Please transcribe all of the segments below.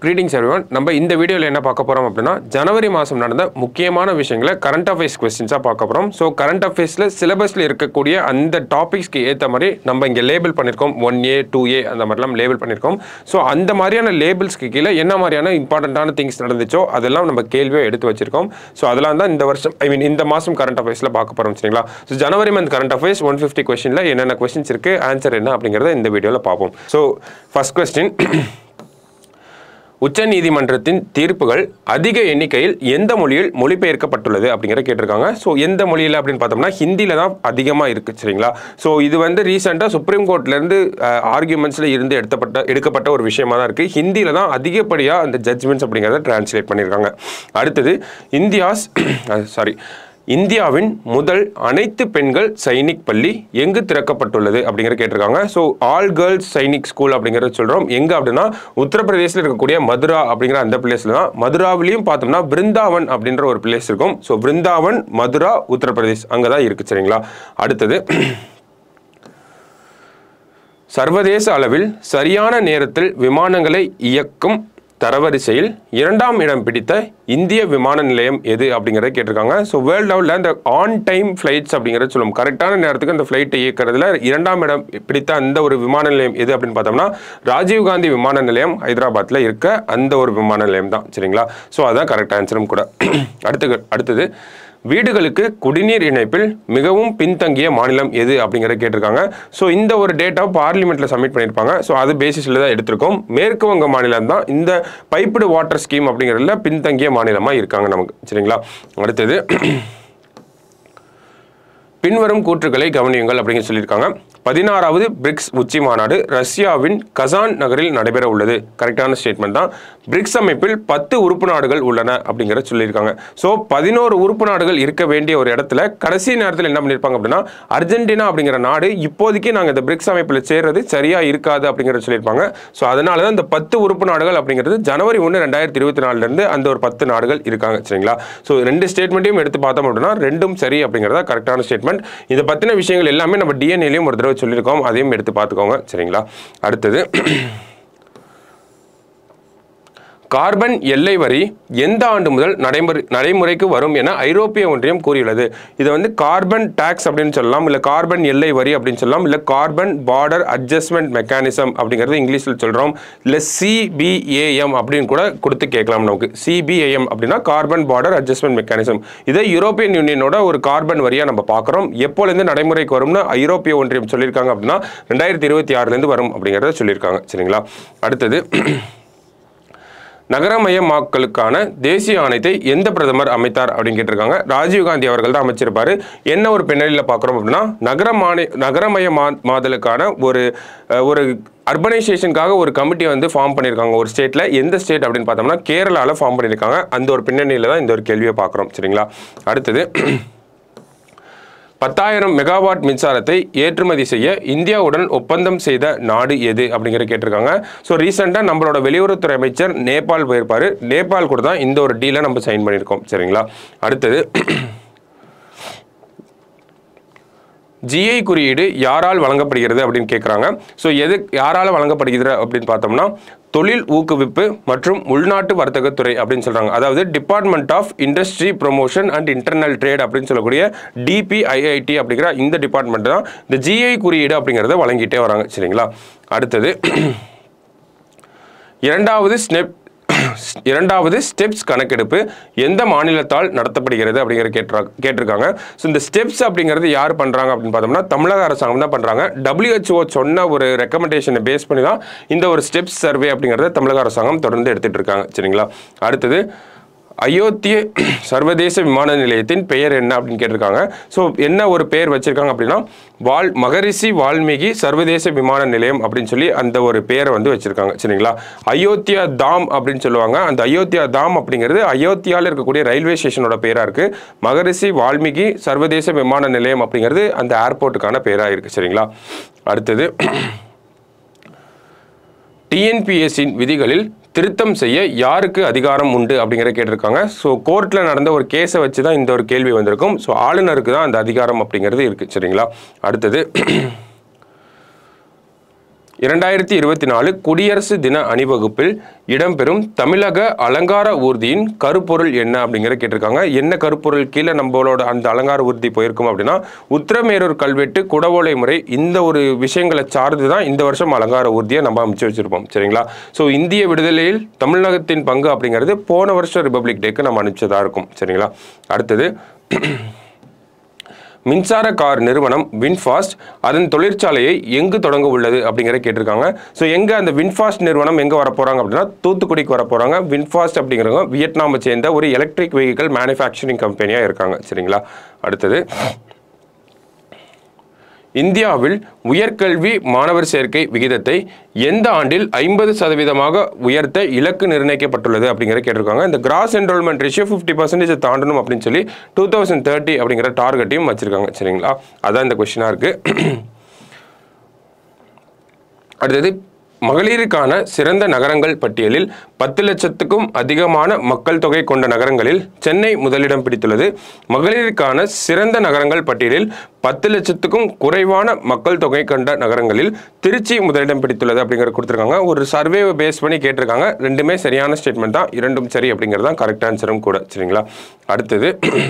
greetings everyone நம்ம இந்த வீடியோவில் என்ன பார்க்க போகிறோம் அப்படின்னா ஜனவரி மாதம் நடந்த முக்கியமான விஷயங்களை கரண்ட் அஃபேர்ஸ் கொஸ்டின்ஸாக பார்க்க போகிறோம் ஸோ கரண்ட் அஃபேர்ஸில் சிலபஸில் இருக்கக்கூடிய அந்த டாபிக்ஸ்க்கு ஏற்ற மாதிரி நம்ம இங்கே லேபிள் பண்ணியிருக்கோம் ஒன் ஏ டூ ஏ அந்த மாதிரிலாம் லேபிள் பண்ணியிருக்கோம் ஸோ அந்த மாதிரியான லேபிள்ஸ்க்கு கீழே என்ன மாதிரியான இம்பார்ட்டண்ட்டான திங்ஸ் நடந்துச்சோ அதெல்லாம் நம்ம கேள்வியாக எடுத்து வச்சிருக்கோம் ஸோ அதெல்லாம் தான் இந்த வருஷம் ஐ மீன் இந்த மாதம் கரண்ட் அஃபேர்ஸில் பார்க்க போகிறோம் சரிங்களா so January month current affairs one fifty கொஸ்டினில் என்னென்ன கொஸ்டின்ஸ் இருக்குது ஆன்சர் என்ன அப்படிங்கிறத இந்த வீடியோவில் பார்ப்போம் ஸோ ஃபர்ஸ்ட் கொஸ்டின் உச்ச நீதிமன்றத்தின் தீர்ப்புகள் அதிக எண்ணிக்கையில் எந்த மொழியில் மொழிபெயர்க்கப்பட்டுள்ளது அப்படிங்கிற கேட்டிருக்காங்க ஸோ எந்த மொழியில் அப்படின்னு பார்த்தோம்னா ஹிந்தியில் தான் அதிகமாக இருக்குது சரிங்களா ஸோ இது வந்து ரீசெண்டாக சுப்ரீம் கோர்ட்லேருந்து ஆர்கியூமெண்ட்ஸில் இருந்து எடுத்தப்பட்ட எடுக்கப்பட்ட ஒரு விஷயமா தான் இருக்குது ஹிந்தியில் தான் அதிகப்படியாக அந்த ஜட்ஜ்மெண்ட்ஸ் அப்படிங்கிறத டிரான்ஸ்லேட் பண்ணியிருக்காங்க அடுத்தது இந்தியாஸ் சாரி இந்தியாவின் முதல் அனைத்து பெண்கள் சைனிக் பள்ளி எங்கு திறக்கப்பட்டுள்ளது அப்படிங்கிற கேட்டிருக்காங்க so all girls Sainik school அப்படிங்கிறத சொல்கிறோம் எங்கே அப்படின்னா உத்தரப்பிரதேசில் இருக்கக்கூடிய மதுரா அப்படிங்கிற அந்த பிளேஸில் தான் மதுராவிலையும் பார்த்தோம்னா பிருந்தாவன் அப்படின்ற ஒரு பிளேஸ் இருக்கும் ஸோ பிருந்தாவன் மதுரா உத்தரப்பிரதேஷ் அங்கே தான் இருக்குது சரிங்களா அடுத்தது சர்வதேச அளவில் சரியான நேரத்தில் விமானங்களை இயக்கும் தரவரிசையில் இரண்டாம் இடம் பிடித்த இந்திய விமான நிலையம் எது அப்படிங்கிறத கேட்டிருக்காங்க ஸோ வேர்ல்ட் லெவலில் இந்த ஆன் டைம் ஃப்ளைட்ஸ் அப்படிங்கிறத சொல்லுவோம் கரெக்டான நேரத்துக்கு அந்த ஃப்ளைட்டை இயக்கிறதுல இரண்டாம் இடம் பிடித்த அந்த ஒரு விமான நிலையம் எது அப்படின்னு பார்த்தோம்னா ராஜீவ்காந்தி விமான நிலையம் ஹைதராபாத்தில் இருக்க அந்த ஒரு விமான நிலையம் தான் சரிங்களா ஸோ அதான் கரெக்ட் ஆன்சரும் கூட அடுத்து அடுத்தது வீடுகளுக்கு குடிநீர் இணைப்பில் மிகவும் பின்தங்கிய மாநிலம் எது அப்படிங்கிறத கேட்டிருக்காங்க ஸோ இந்த ஒரு டேட்டா பார்லிமெண்ட்டில் சப்மிட் பண்ணியிருப்பாங்க ஸோ அது பேசிஸில் தான் எடுத்திருக்கோம் மேற்கு வங்க மாநிலம் தான் இந்த பைப்டு வாட்டர் ஸ்கீம் அப்படிங்கிறதுல பின்தங்கிய மாநிலமாக இருக்காங்க நமக்கு சரிங்களா அடுத்தது பின்வரும் கூற்றுகளை கவனியுங்கள் அப்படின்னு சொல்லியிருக்காங்க பதினாறாவது பிரிக்ஸ் உச்சி மாநாடு ரஷ்யாவின் கசான் நகரில் நடைபெற உள்ளது கரெக்டான ஸ்டேட்மெண்ட் தான் பிரிக்ஸ் அமைப்பில் பத்து உறுப்பு நாடுகள் உள்ளன அப்படிங்கிற சொல்லியிருக்காங்க ஸோ பதினோரு உறுப்பு நாடுகள் இருக்க வேண்டிய ஒரு இடத்துல கடைசி நேரத்தில் என்ன பண்ணியிருப்பாங்க அப்படின்னா அர்ஜென்டினா அப்படிங்கிற நாடு இப்போதைக்கு நாங்கள் இந்த பிரிக்ஸ் அமைப்பில் சேர்றது சரியா இருக்காது அப்படிங்கிறத சொல்லியிருப்பாங்க ஸோ அதனால தான் இந்த பத்து உறுப்பு நாடுகள் அப்படிங்கிறது ஜனவரி ஒன்று ரெண்டாயிரத்தி இருபத்தி நாலுலேருந்து அந்த ஒரு பத்து நாடுகள் இருக்காங்க சரிங்களா ஸோ ரெண்டு ஸ்டேட்மெண்ட்டையும் எடுத்து பார்த்தோம் அப்படின்னா ரெண்டும் சரி அப்படிங்கிறதா கரெக்டான ஸ்டேட்மெண்ட் இதை பற்றின விஷயங்கள் எல்லாமே நம்ம டிஎன்ஏலையும் ஒரு தடவை சொல்லியிருக்கோம் அதையும் எடுத்து பார்த்துக்கோங்க சரிங்களா அடுத்தது கார்பன் எல்லை வரி எந்த ஆண்டு முதல் நடைமுறை நடைமுறைக்கு வரும் என ஐரோப்பிய ஒன்றியம் கூறியுள்ளது இதை வந்து கார்பன் டாக்ஸ் அப்படின்னு சொல்லலாம் இல்லை கார்பன் எல்லை வரி அப்படின்னு சொல்லலாம் இல்லை கார்பன் பார்டர் அட்ஜஸ்ட்மெண்ட் மெக்கானிசம் அப்படிங்கிறது இங்கிலீஷில் சொல்கிறோம் இல்லை சிபிஏஎம் அப்படின்னு கூட கொடுத்து கேட்கலாம் நமக்கு சிபிஏஎம் அப்படின்னா கார்பன் பார்டர் அட்ஜஸ்ட்மெண்ட் மெக்கானிசம் இதை யூரோப்பியன் யூனியனோட ஒரு கார்பன் வரியாக நம்ம பார்க்குறோம் எப்போலேருந்து நடைமுறைக்கு வரும்னு ஐரோப்பிய ஒன்றியம் சொல்லியிருக்காங்க அப்படின்னா ரெண்டாயிரத்தி இருபத்தி ஆறுலேருந்து வரும் அப்படிங்கிறத சொல்லியிருக்காங்க சரிங்களா அடுத்தது நகரமயமாக்கலுக்கான தேசிய ஆணையத்தை எந்த பிரதமர் அமைத்தார் அப்படின்னு கேட்டிருக்காங்க ராஜீவ்காந்தி அவர்கள் தான் அமைச்சிருப்பாரு என்ன ஒரு பின்னணியில் பார்க்குறோம் அப்படின்னா நகரமானி நகரமய மா மாதலுக்கான ஒரு அஹ், ஒரு அர்பனைசேஷனுக்காக ஒரு கமிட்டி வந்து ஃபார்ம் பண்ணியிருக்காங்க ஒரு ஸ்டேட்டில் எந்த ஸ்டேட் அப்படின்னு பார்த்தோம்னா கேரளாவில் ஃபார்ம் பண்ணியிருக்காங்க அந்த ஒரு பின்னணியில் தான் இந்த ஒரு கேள்வியை பார்க்குறோம் சரிங்களா அடுத்தது பத்தாயிரம் மெகாவாட் மின்சாரத்தை ஏற்றுமதி செய்ய இந்தியாவுடன் ஒப்பந்தம் செய்த நாடு எது அப்படிங்கிற கேட்டிருக்காங்க ஸோ ரீசெண்டாக நம்மளோட வெளியுறவுத்துறை அமைச்சர் நேபாள் போயிருப்பாரு நேபாள் கூட தான் இந்த ஒரு டீலை நம்ம சைன் பண்ணியிருக்கோம் சரிங்களா அடுத்தது ஜிஐ குறியீடு யாரால் வழங்கப்படுகிறது அப்படின்னு கேட்குறாங்க ஸோ எது யாரால் வழங்கப்படுகிறது அப்படின்னு பார்த்தோம்னா தொழில் ஊக்குவிப்பு மற்றும் உள்நாட்டு வர்த்தகத்துறை அப்படின்னு சொல்கிறாங்க அதாவது department of industry promotion and internal trade அப்படின்னு சொல்லக்கூடிய டிபிஐஐடி அப்படிங்கிற இந்த டிபார்ட்மெண்ட் தான் இந்த ஜிஐ குறியீடு அப்படிங்கிறத வழங்கிட்டே வராங்க சரிங்களா அடுத்தது இரண்டாவது ஸ்டெப் இரண்டாவது ஸ்டெப்ஸ் கணக்கெடுப்பு எந்த மாநிலத்தால் நடத்தப்படுகிறது அப்படிங்கிற கேட்டுறா கேட்டிருக்காங்க ஸோ இந்த ஸ்டெப்ஸ் அப்படிங்கிறது யார் பண்ணுறாங்க அப்படின்னு பார்த்தோம்னா தமிழக அரசாங்கம் தான் பண்ணுறாங்க WHO சொன்ன ஒரு ரெக்கமெண்டேஷனை பேஸ் பண்ணி தான் இந்த ஒரு ஸ்டெப்ஸ் சர்வே அப்படிங்கிறத தமிழக அரசாங்கம் தொடர்ந்து எடுத்துகிட்டு இருக்காங்க சரிங்களா அடுத்தது அயோத்திய சர்வதேச விமான நிலையத்தின் பெயர் என்ன அப்படின்னு கேட்டிருக்காங்க ஸோ என்ன ஒரு பெயர் வச்சிருக்காங்க அப்படின்னா வால் மகரிஷி வால்மீகி சர்வதேச விமான நிலையம் அப்படின்னு சொல்லி அந்த ஒரு பெயரை வந்து வச்சிருக்காங்க சரிங்களா அயோத்தியா தாம் அப்படின்னு சொல்லுவாங்க அந்த அயோத்தியா தாம் அப்படிங்கிறது அயோத்தியாவில் இருக்கக்கூடிய ரயில்வே ஸ்டேஷனோட பேராக இருக்கு மகரிஷி வால்மீகி சர்வதேச விமான நிலையம் அப்படிங்கிறது அந்த ஏர்போர்ட்டுக்கான பேராக இருக்கு சரிங்களா அடுத்தது டிஎன்பிஎஸ்சின் விதிகளில் திருத்தம் செய்ய யாருக்கு அதிகாரம் உண்டு அப்படிங்கிற கேட்டிருக்காங்க ஸோ கோர்ட்டில் நடந்த ஒரு கேஸை வச்சு தான் இந்த ஒரு கேள்வி வந்திருக்கும் ஸோ ஆளுநருக்கு தான் அந்த அதிகாரம் அப்படிங்கிறது இருக்குது சரிங்களா அடுத்தது இரண்டாயிரத்தி இருபத்தி நாலு குடியரசு தின அணிவகுப்பில் இடம்பெறும் தமிழக அலங்கார ஊர்தியின் கருப்பொருள் என்ன அப்படிங்கிற கேட்டிருக்காங்க என்ன கருப்பொருள் கீழே நம்மளோட அந்த அலங்கார ஊர்தி போயிருக்கும் அப்படின்னா உத்திரமேரூர் கல்வெட்டு குடவோலை முறை இந்த ஒரு விஷயங்களை சார்ந்து தான் இந்த வருஷம் அலங்கார ஊர்தியை நம்ம அமைச்சு வச்சிருப்போம் சரிங்களா ஸோ இந்திய விடுதலையில் தமிழகத்தின் பங்கு அப்படிங்கிறது போன வருஷம் ரிபப்ளிக் டேக்கு நம்ம அனுப்பிச்சதா இருக்கும் சரிங்களா அடுத்தது மின்சார கார் நிறுவனம் வின்ஃபாஸ்ட் அதன் தொழிற்சாலையை எங்கு தொடங்க உள்ளது அப்படிங்கிற கேட்டிருக்காங்க ஸோ எங்கே அந்த வின்ஃபாஸ்ட் நிறுவனம் எங்கே வரப்போகிறாங்க அப்படின்னா தூத்துக்குடிக்கு வரப்போகிறாங்க வின்ஃபாஸ்ட் அப்படிங்கிறவங்க வியட்நாமை சேர்ந்த ஒரு எலக்ட்ரிக் வெஹிக்கல் மேனுஃபேக்சரிங் கம்பெனியாக இருக்காங்க சரிங்களா அடுத்தது இந்தியாவில் உயர்கல்வி மாணவர் சேர்க்கை விகிதத்தை எந்த ஆண்டில் ஐம்பது சதவீதமாக உயர்த்த இலக்கு நிர்ணயிக்கப்பட்டுள்ளது அப்படிங்கிற கேட்டிருக்காங்க இந்த gross enrolment ratio fifty percentage தாண்டணும் அப்படின்னு சொல்லி டூ தௌசண்ட் தேர்ட்டி அப்படிங்கிற டார்கெட்டையும் வச்சிருக்காங்க சரிங்களா அதான் இந்த கொஸ்டினாக இருக்குது அடுத்தது மகளிருக்கான சிறந்த நகரங்கள் பட்டியலில் பத்து லட்சத்துக்கும் அதிகமான மக்கள் தொகை கொண்ட நகரங்களில் சென்னை முதலிடம் பிடித்துள்ளது மகளிருக்கான சிறந்த நகரங்கள் பட்டியலில் பத்து லட்சத்துக்கும் குறைவான மக்கள் தொகை கொண்ட நகரங்களில் திருச்சி முதலிடம் பிடித்துள்ளது அப்படிங்கிற கொடுத்துருக்காங்க ஒரு சர்வே பேஸ் பண்ணி கேட்டிருக்காங்க ரெண்டுமே சரியான ஸ்டேட்மெண்ட் தான் இரண்டும் சரி அப்படிங்கிறது தான் கரெக்ட் ஆன்சரும் கூட சரிங்களா அடுத்தது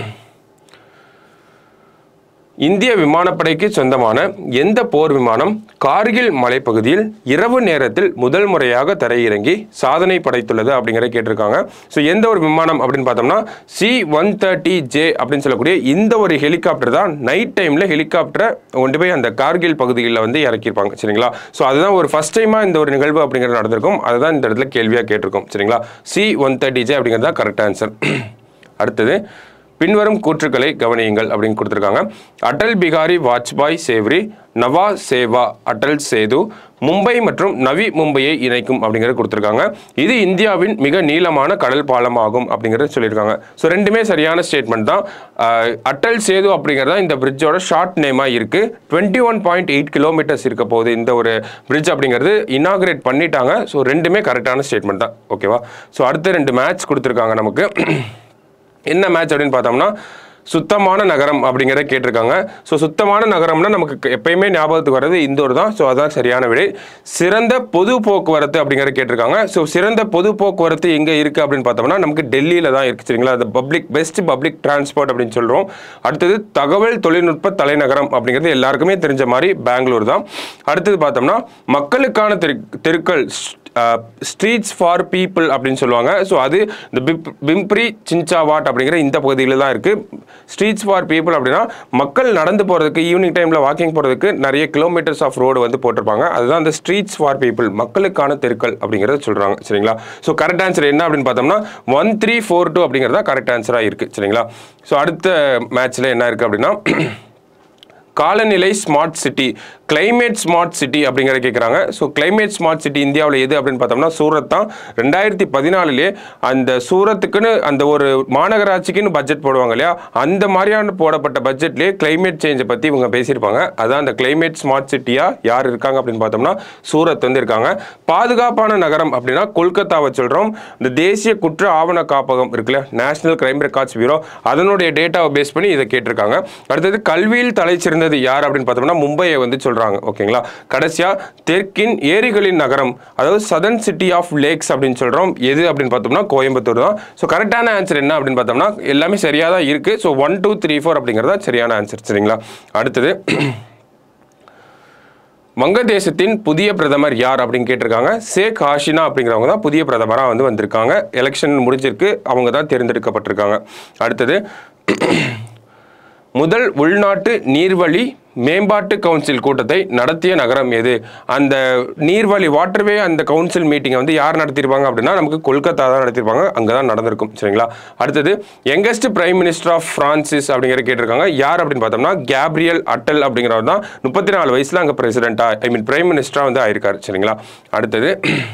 இந்திய விமானப்படைக்கு சொந்தமான எந்த போர் விமானம் கார்கில் மலைப்பகுதியில் இரவு நேரத்தில் முதல் முறையாக தரையிறங்கி சாதனை படைத்துள்ளது அப்படிங்கிற கேட்டிருக்காங்க ஸோ எந்த ஒரு விமானம் அப்படின்னு பார்த்தோம்னா சி ஒன் தேர்ட்டி ஜே அப்படின்னு சொல்லக்கூடிய இந்த ஒரு ஹெலிகாப்டர் தான் நைட் டைமில் ஹெலிகாப்டரை கொண்டு போய் அந்த கார்கில் பகுதிகளில் வந்து இறக்கியிருப்பாங்க சரிங்களா ஸோ அதுதான் ஒரு ஃபஸ்ட் டைமாக இந்த ஒரு நிகழ்வு அப்படிங்கிறது நடந்திருக்கும் அதுதான் இந்த இடத்துல கேள்வியாக கேட்டிருக்கோம் சரிங்களா சி ஒன் தேர்ட்டி ஜே அப்படிங்கிறது தான் கரெக்ட் ஆன்சர் அடுத்தது பின்வரும் கூற்றுக்களை கவனியுங்கள் அப்படின்னு கொடுத்துருக்காங்க அடல் பிகாரி வாஜ்பாய் சேவ்ரி நவா சேவா அடல் சேது மும்பை மற்றும் நவி மும்பையை இணைக்கும் அப்படிங்கிறது கொடுத்துருக்காங்க இது இந்தியாவின் மிக நீளமான கடல் பாலம் ஆகும் அப்படிங்கிறது சொல்லியிருக்காங்க ஸோ ரெண்டுமே சரியான ஸ்டேட்மெண்ட் தான் அஹ், அடல் சேது அப்படிங்கிறது தான் இந்த பிரிட்ஜோட ஷார்ட் நேமாக இருக்குது twenty one point eight kilometres இருக்க போகுது இந்த ஒரு பிரிட்ஜ் அப்படிங்கிறது இனாகிரேட் பண்ணிட்டாங்க ஸோ ரெண்டுமே கரெக்டான ஸ்டேட்மெண்ட் தான் ஓகேவா ஸோ அடுத்த ரெண்டு மேட்ச் கொடுத்துருக்காங்க நமக்கு என்ன மேட்ச் அப்படின்னு பார்த்தோம்னா சுத்தமான நகரம் அப்படிங்கிறத கேட்டிருக்காங்க ஸோ சுத்தமான நகரம்னா நமக்கு க- எப்பயுமே ஞாபகத்துக்கு வர்றது இந்தூர் தான் ஸோ அதான் சரியான விடை சிறந்த பொது போக்குவரத்து அப்படிங்கிறத கேட்டிருக்காங்க ஸோ சிறந்த பொது போக்குவரத்து எங்கே இருக்குது அப்படின்னு பார்த்தோம்னா நமக்கு டெல்லியில் தான் இருக்குது சரிங்களா அது பப்ளிக் பெஸ்ட் பப்ளிக் டிரான்ஸ்போர்ட் அப்படின்னு சொல்கிறோம் அடுத்தது தகவல் தொழில்நுட்ப தலைநகரம் அப்படிங்கிறது எல்லாருக்குமே தெரிஞ்ச மாதிரி பெங்களூர் தான் அடுத்தது பார்த்தோம்னா மக்களுக்கான தெரு தெருக்கள் ஸ்ட்ரீட்ஸ் ஃபார் பீப்புள் அப்படின்னு சொல்லுவாங்க ஸோ அது இந்த பிப் பிம்ப்ரி சின்சாவாட் அப்படிங்கிற இந்த பகுதியில் தான் இருக்குது ஸ்ட்ரீட்ஸ் ஃபார் பீப்புள் அப்படின்னா மக்கள் நடந்து போகிறதுக்கு ஈவினிங் டைமில் வாக்கிங் போகிறதுக்கு நிறைய கிலோமீட்டர்ஸ் ஆஃப் ரோடு வந்து போட்டிருப்பாங்க அதுதான் அந்த ஸ்ட்ரீட்ஸ் ஃபார் பீப்புள் மக்களுக்கான தெருக்கள் அப்படிங்கிறத சொல்கிறாங்க சரிங்களா ஸோ கரெக்ட் ஆன்சர் என்ன அப்படின்னு பார்த்தோம்னா ஒன் த்ரீ ஃபோர் டூ அப்படிங்கிறது தான் கரெக்ட் ஆன்சராக இருக்குது சரிங்களா ஸோ அடுத்த மேட்ச்சில் என்ன இருக்குது அப்படின்னா காலநிலை smart city climate smart city அப்படிங்கிற கேட்குறாங்க ஸோ climate ஸ்மார்ட் சிட்டி இந்தியாவில் எது அப்படின்னு பார்த்தோம்னா சூரத் தான் ரெண்டாயிரத்தி பதினாலுலேயே அந்த சூரத்துக்குன்னு அந்த ஒரு மாநகராட்சிக்குன்னு பட்ஜெட் போடுவாங்க இல்லையா அந்த மாதிரியான போடப்பட்ட பட்ஜெட்லேயே climate சேஞ்சை பற்றி இவங்க பேசியிருப்பாங்க அதான் அந்த climate ஸ்மார்ட் சிட்டியாக யார் இருக்காங்க அப்படின்னு பார்த்தோம்னா சூரத் வந்து இருக்காங்க பாதுகாப்பான நகரம் அப்படின்னா கொல்கத்தாவை சொல்கிறோம் இந்த தேசிய குற்ற ஆவண காப்பகம் இருக்குல்ல நேஷனல் கிரைம் ரெக்கார்ட்ஸ் பியூரோ அதனுடைய டேட்டாவை பேஸ் பண்ணி இதை கேட்டிருக்காங்க அடுத்தது கல்வியில் தலை சிறந்தது யார் அப்படின்னு பார்த்தோம்னா மும்பையை வந்து சொல்றாங்க ஓகேங்களா கடைசியா தெற்கின் ஏரிகளின் நகரம் அதாவது சதன் சிட்டி ஆஃப் லேக்ஸ் அப்படின்னு சொல்றோம் எது அப்படின்னு பார்த்தோம்னா கோயம்புத்தூர் தான் ஸோ கரெக்டான ஆன்சர் என்ன அப்படின்னு பார்த்தோம்னா எல்லாமே சரியாக தான் இருக்கு so one two three four அப்படிங்கிறதா சரியான ஆன்சர் சரிங்களா அடுத்தது வங்கதேசத்தின் புதிய பிரதமர் யார் அப்படின்னு கேட்டிருக்காங்க ஷேக் ஹாஷினா அப்படிங்கிறவங்க தான் புதிய பிரதமராக வந்து வந்திருக்காங்க எலெக்ஷன் முடிஞ்சிருக்கு அவங்க தான் தேர்ந்தெடுக்கப்பட்டிருக்காங்க அடுத்தது முதல் உள்நாட்டு நீர்வழி மேம்பாட்டு கவுன்சில் கூட்டத்தை நடத்திய நகரம் எது அந்த நீர்வழி வாட்டர்வே அந்த கவுன்சில் மீட்டிங்கை வந்து யார் நடத்தியிருப்பாங்க அப்படின்னா நமக்கு கொல்கத்தா தான் நடத்தியிருப்பாங்க அங்கே தான் நடந்திருக்கும் சரிங்களா அடுத்தது youngest prime minister of France's அப்படிங்கிற கேட்டிருக்காங்க யார் அப்படின்னு பார்த்தோம்னா கேப்ரியல் அட்டல் அப்படிங்கிறவர் தான் முப்பத்தி நாலு வயசில் அங்கே பிரசிடென்ட்டாக ஐ மீன் பிரைம் மினிஸ்டராக வந்து ஆயிருக்காரு சரிங்களா அடுத்தது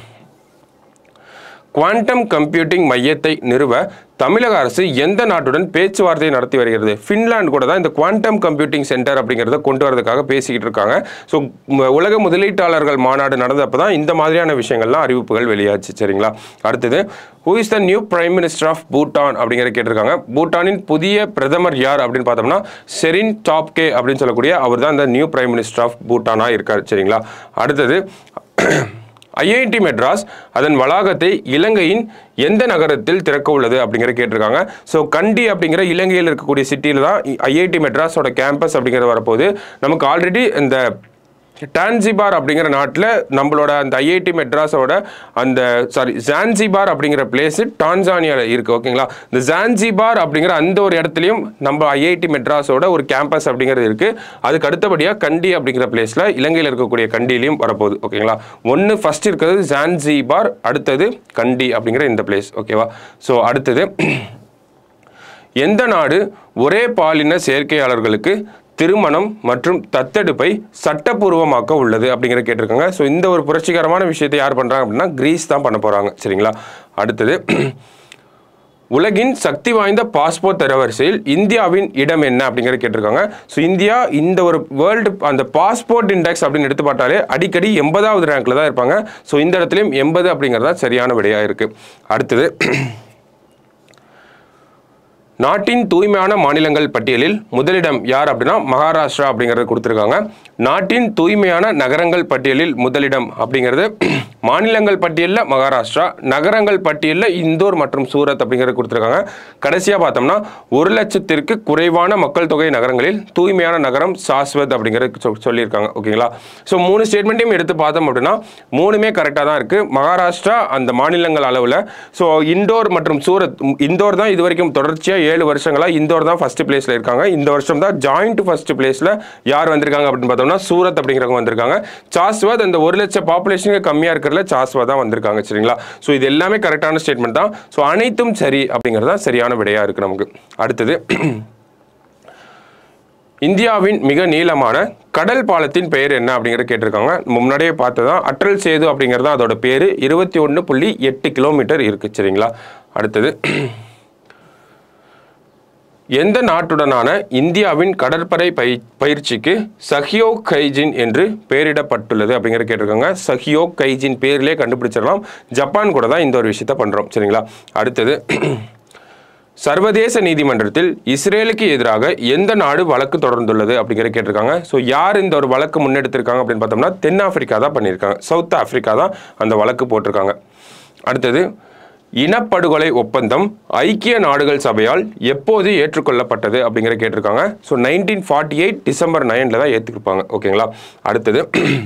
குவாண்டம் கம்ப்யூட்டிங் மையத்தை நிறுவ தமிழக அரசு எந்த நாட்டுடன் பேச்சுவார்த்தை நடத்தி வருகிறது ஃபின்லாந்து கூட தான் இந்த குவாண்டம் கம்ப்யூட்டிங் சென்டர் அப்படிங்கிறத கொண்டு வரதுக்காக பேசிக்கிட்டு இருக்காங்க ஸோ உலக முதலீட்டாளர்கள் மாநாடு நடந்தப்போ தான் இந்த மாதிரியான விஷயங்கள்லாம் அறிவிப்புகள் வெளியாச்சு சரிங்களா அடுத்தது who is the new prime minister of Bhutan அப்படிங்கிற கேட்டிருக்காங்க பூட்டானின் புதிய பிரதமர் யார் அப்படின்னு பார்த்தோம்னா செரின் டாப்கே அப்படின்னு சொல்லக்கூடிய அவர் தான் இந்த நியூ பிரைம் மினிஸ்டர் ஆஃப் பூட்டானாக இருக்கார் சரிங்களா அடுத்தது ஐஐடி மெட்ராஸ் அதன் வளாகத்தை இலங்கையின் எந்த நகரத்தில் திறக்க உள்ளது அப்படிங்கிற கேட்டிருக்காங்க ஸோ கண்டி அப்படிங்கிற இலங்கையில் இருக்கக்கூடிய சிட்டியில் தான் ஐஐடி மெட்ராஸோட கேம்பஸ் அப்படிங்கிறது வரப்போகுது நமக்கு ஆல்ரெடி இந்த டான்சிபார் அப்படிங்கிற நாட்டில் நம்மளோட அந்த ஐஐடி மெட்ராஸோட அந்த சாரி ஜான்சிபார் அப்படிங்கிற பிளேஸு டான்சானியாவில் இருக்குது ஓகேங்களா இந்த ஜான்சிபார் அப்படிங்கிற அந்த ஒரு இடத்துலையும் நம்ம ஐஐடி மெட்ராஸோட ஒரு கேம்பஸ் அப்படிங்கிறது இருக்குது அதுக்கு அடுத்தபடியாக கண்டி அப்படிங்கிற பிளேஸில் இலங்கையில் இருக்கக்கூடிய கண்டிலையும் வரப்போகுது ஓகேங்களா ஒன்று ஃபர்ஸ்ட் இருக்கிறது ஜான்சிபார் அடுத்தது கண்டி அப்படிங்கிற இந்த பிளேஸ் ஓகேவா ஸோ அடுத்தது எந்த நாடு ஒரே பாலின சேர்க்கையாளர்களுக்கு திருமணம் மற்றும் தத்தெடுப்பை சட்டப்பூர்வமாக்க உள்ளது அப்படிங்கிற கேட்டிருக்காங்க ஸோ இந்த ஒரு புரட்சிகரமான விஷயத்தை யார் பண்ணுறாங்க அப்படின்னா கிரீஸ் தான் பண்ண போகிறாங்க சரிங்களா அடுத்தது உலகின் சக்தி வாய்ந்த பாஸ்போர்ட் தரவரிசையில் இந்தியாவின் இடம் என்ன அப்படிங்கிறத கேட்டிருக்காங்க ஸோ இந்தியா இந்த ஒரு வேர்ல்டு அந்த பாஸ்போர்ட் இண்டெக்ஸ் அப்படின்னு எடுத்து பார்த்தாலே அடிக்கடி எண்பதாவது ரேங்க்ல தான் இருப்பாங்க ஸோ இந்த இடத்துலையும் எண்பது அப்படிங்கிறது தான் சரியான விடையாக இருக்குது அடுத்தது நாட்டின் தூய்மையான மாநிலங்கள் பட்டியலில் முதலிடம் யார் அப்படின்னா மகாராஷ்டிரா அப்படிங்கிறத கொடுத்துருக்காங்க நாட்டின் தூய்மையான நகரங்கள் பட்டியலில் முதலிடம் அப்படிங்கிறது மாநிலங்கள் பட்டியலில் மகாராஷ்டிரா நகரங்கள் பட்டியலில் இந்தோர் மற்றும் சூரத் அப்படிங்கிறத கொடுத்துருக்காங்க கடைசியாக பார்த்தோம்னா ஒரு லட்சத்திற்கு குறைவான மக்கள் தொகை நகரங்களில் தூய்மையான நகரம் சாஸ்வத் அப்படிங்கிறது சொ- சொல்லியிருக்காங்க ஓகேங்களா ஸோ மூணு ஸ்டேட்மெண்ட்டையும் எடுத்து பார்த்தோம் அப்படின்னா மூணுமே கரெக்டாக தான் இருக்குது மகாராஷ்டிரா அந்த மாநிலங்கள் அளவில் ஸோ இண்டோர் மற்றும் சூரத் ம், இந்தோர் தான் இது வரைக்கும் தொடர்ச்சியாக ஏழு வருஷங்களாக இந்தோர் தான் ஃபர்ஸ்ட் பிளேஸில் இருக்காங்க இந்த வருஷம் தான் ஜாயிண்ட் ஃபர்ஸ்ட் பிளேஸில் யார் வந்திருக்காங்க அப்படின்னு பார்த்தோம்னா சூரத் அப்படிங்கிறவங்க வந்திருக்காங்க சாஸ்வாத் அந்த ஒரு லட்சம் பாப்புலேஷனுக்கு கம்மியாக இருக்கிறதுல சாஸ்வா தான் வந்திருக்காங்க சரிங்களா ஸோ இது எல்லாமே கரெக்டான ஸ்டேட்மெண்ட் தான் ஸோ அனைத்தும் சரி அப்படிங்கிறது தான் சரியான விடையாக இருக்குது நமக்கு அடுத்தது இந்தியாவின் மிக நீளமான கடல் பாலத்தின் பெயர் என்ன அப்படிங்கிறத கேட்டிருக்காங்க நம்ம முன்னாடியே பார்த்ததான் அட்டல் சேது அப்படிங்கிறது தான் அதோட பேர் இருபத்தி ஒன்று புள்ளி எட்டு கிலோமீட்டர் இருக்குது சரிங்களா அடுத்தது எந்த நாட்டுடனான இந்தியாவின் கடற்படை பய பயிற்சிக்கு சஹியோ கைஜின் என்று பெயரிடப்பட்டுள்ளது அப்படிங்கிற கேட்டிருக்காங்க சஹியோ கைஜின் பேரிலே கண்டுபிடிச்சிடலாம் ஜப்பான் கூட தான் இந்த ஒரு விஷயத்த பண்ணுறோம் சரிங்களா அடுத்தது சர்வதேச நீதிமன்றத்தில் இஸ்ரேலுக்கு எதிராக எந்த நாடு வழக்கு தொடர்ந்துள்ளது அப்படிங்கிற கேட்டிருக்காங்க ஸோ யார் இந்த ஒரு வழக்கு முன்னெடுத்திருக்காங்க அப்படின்னு பார்த்தோம்னா தென்னாப்பிரிக்கா தான் பண்ணியிருக்காங்க சவுத் ஆப்பிரிக்கா தான் அந்த வழக்கு போட்டிருக்காங்க அடுத்தது இனப்படுகொலை ஒப்பந்தம் ஐக்கிய நாடுகள் சபையால் எப்போது ஏற்றுக்கொள்ளப்பட்டது அப்படிங்கிற கேட்டிருக்காங்க so nineteen forty eight December நைனில் தான் ஏற்றுக்கிருப்பாங்க ஓகேங்களா அடுத்தது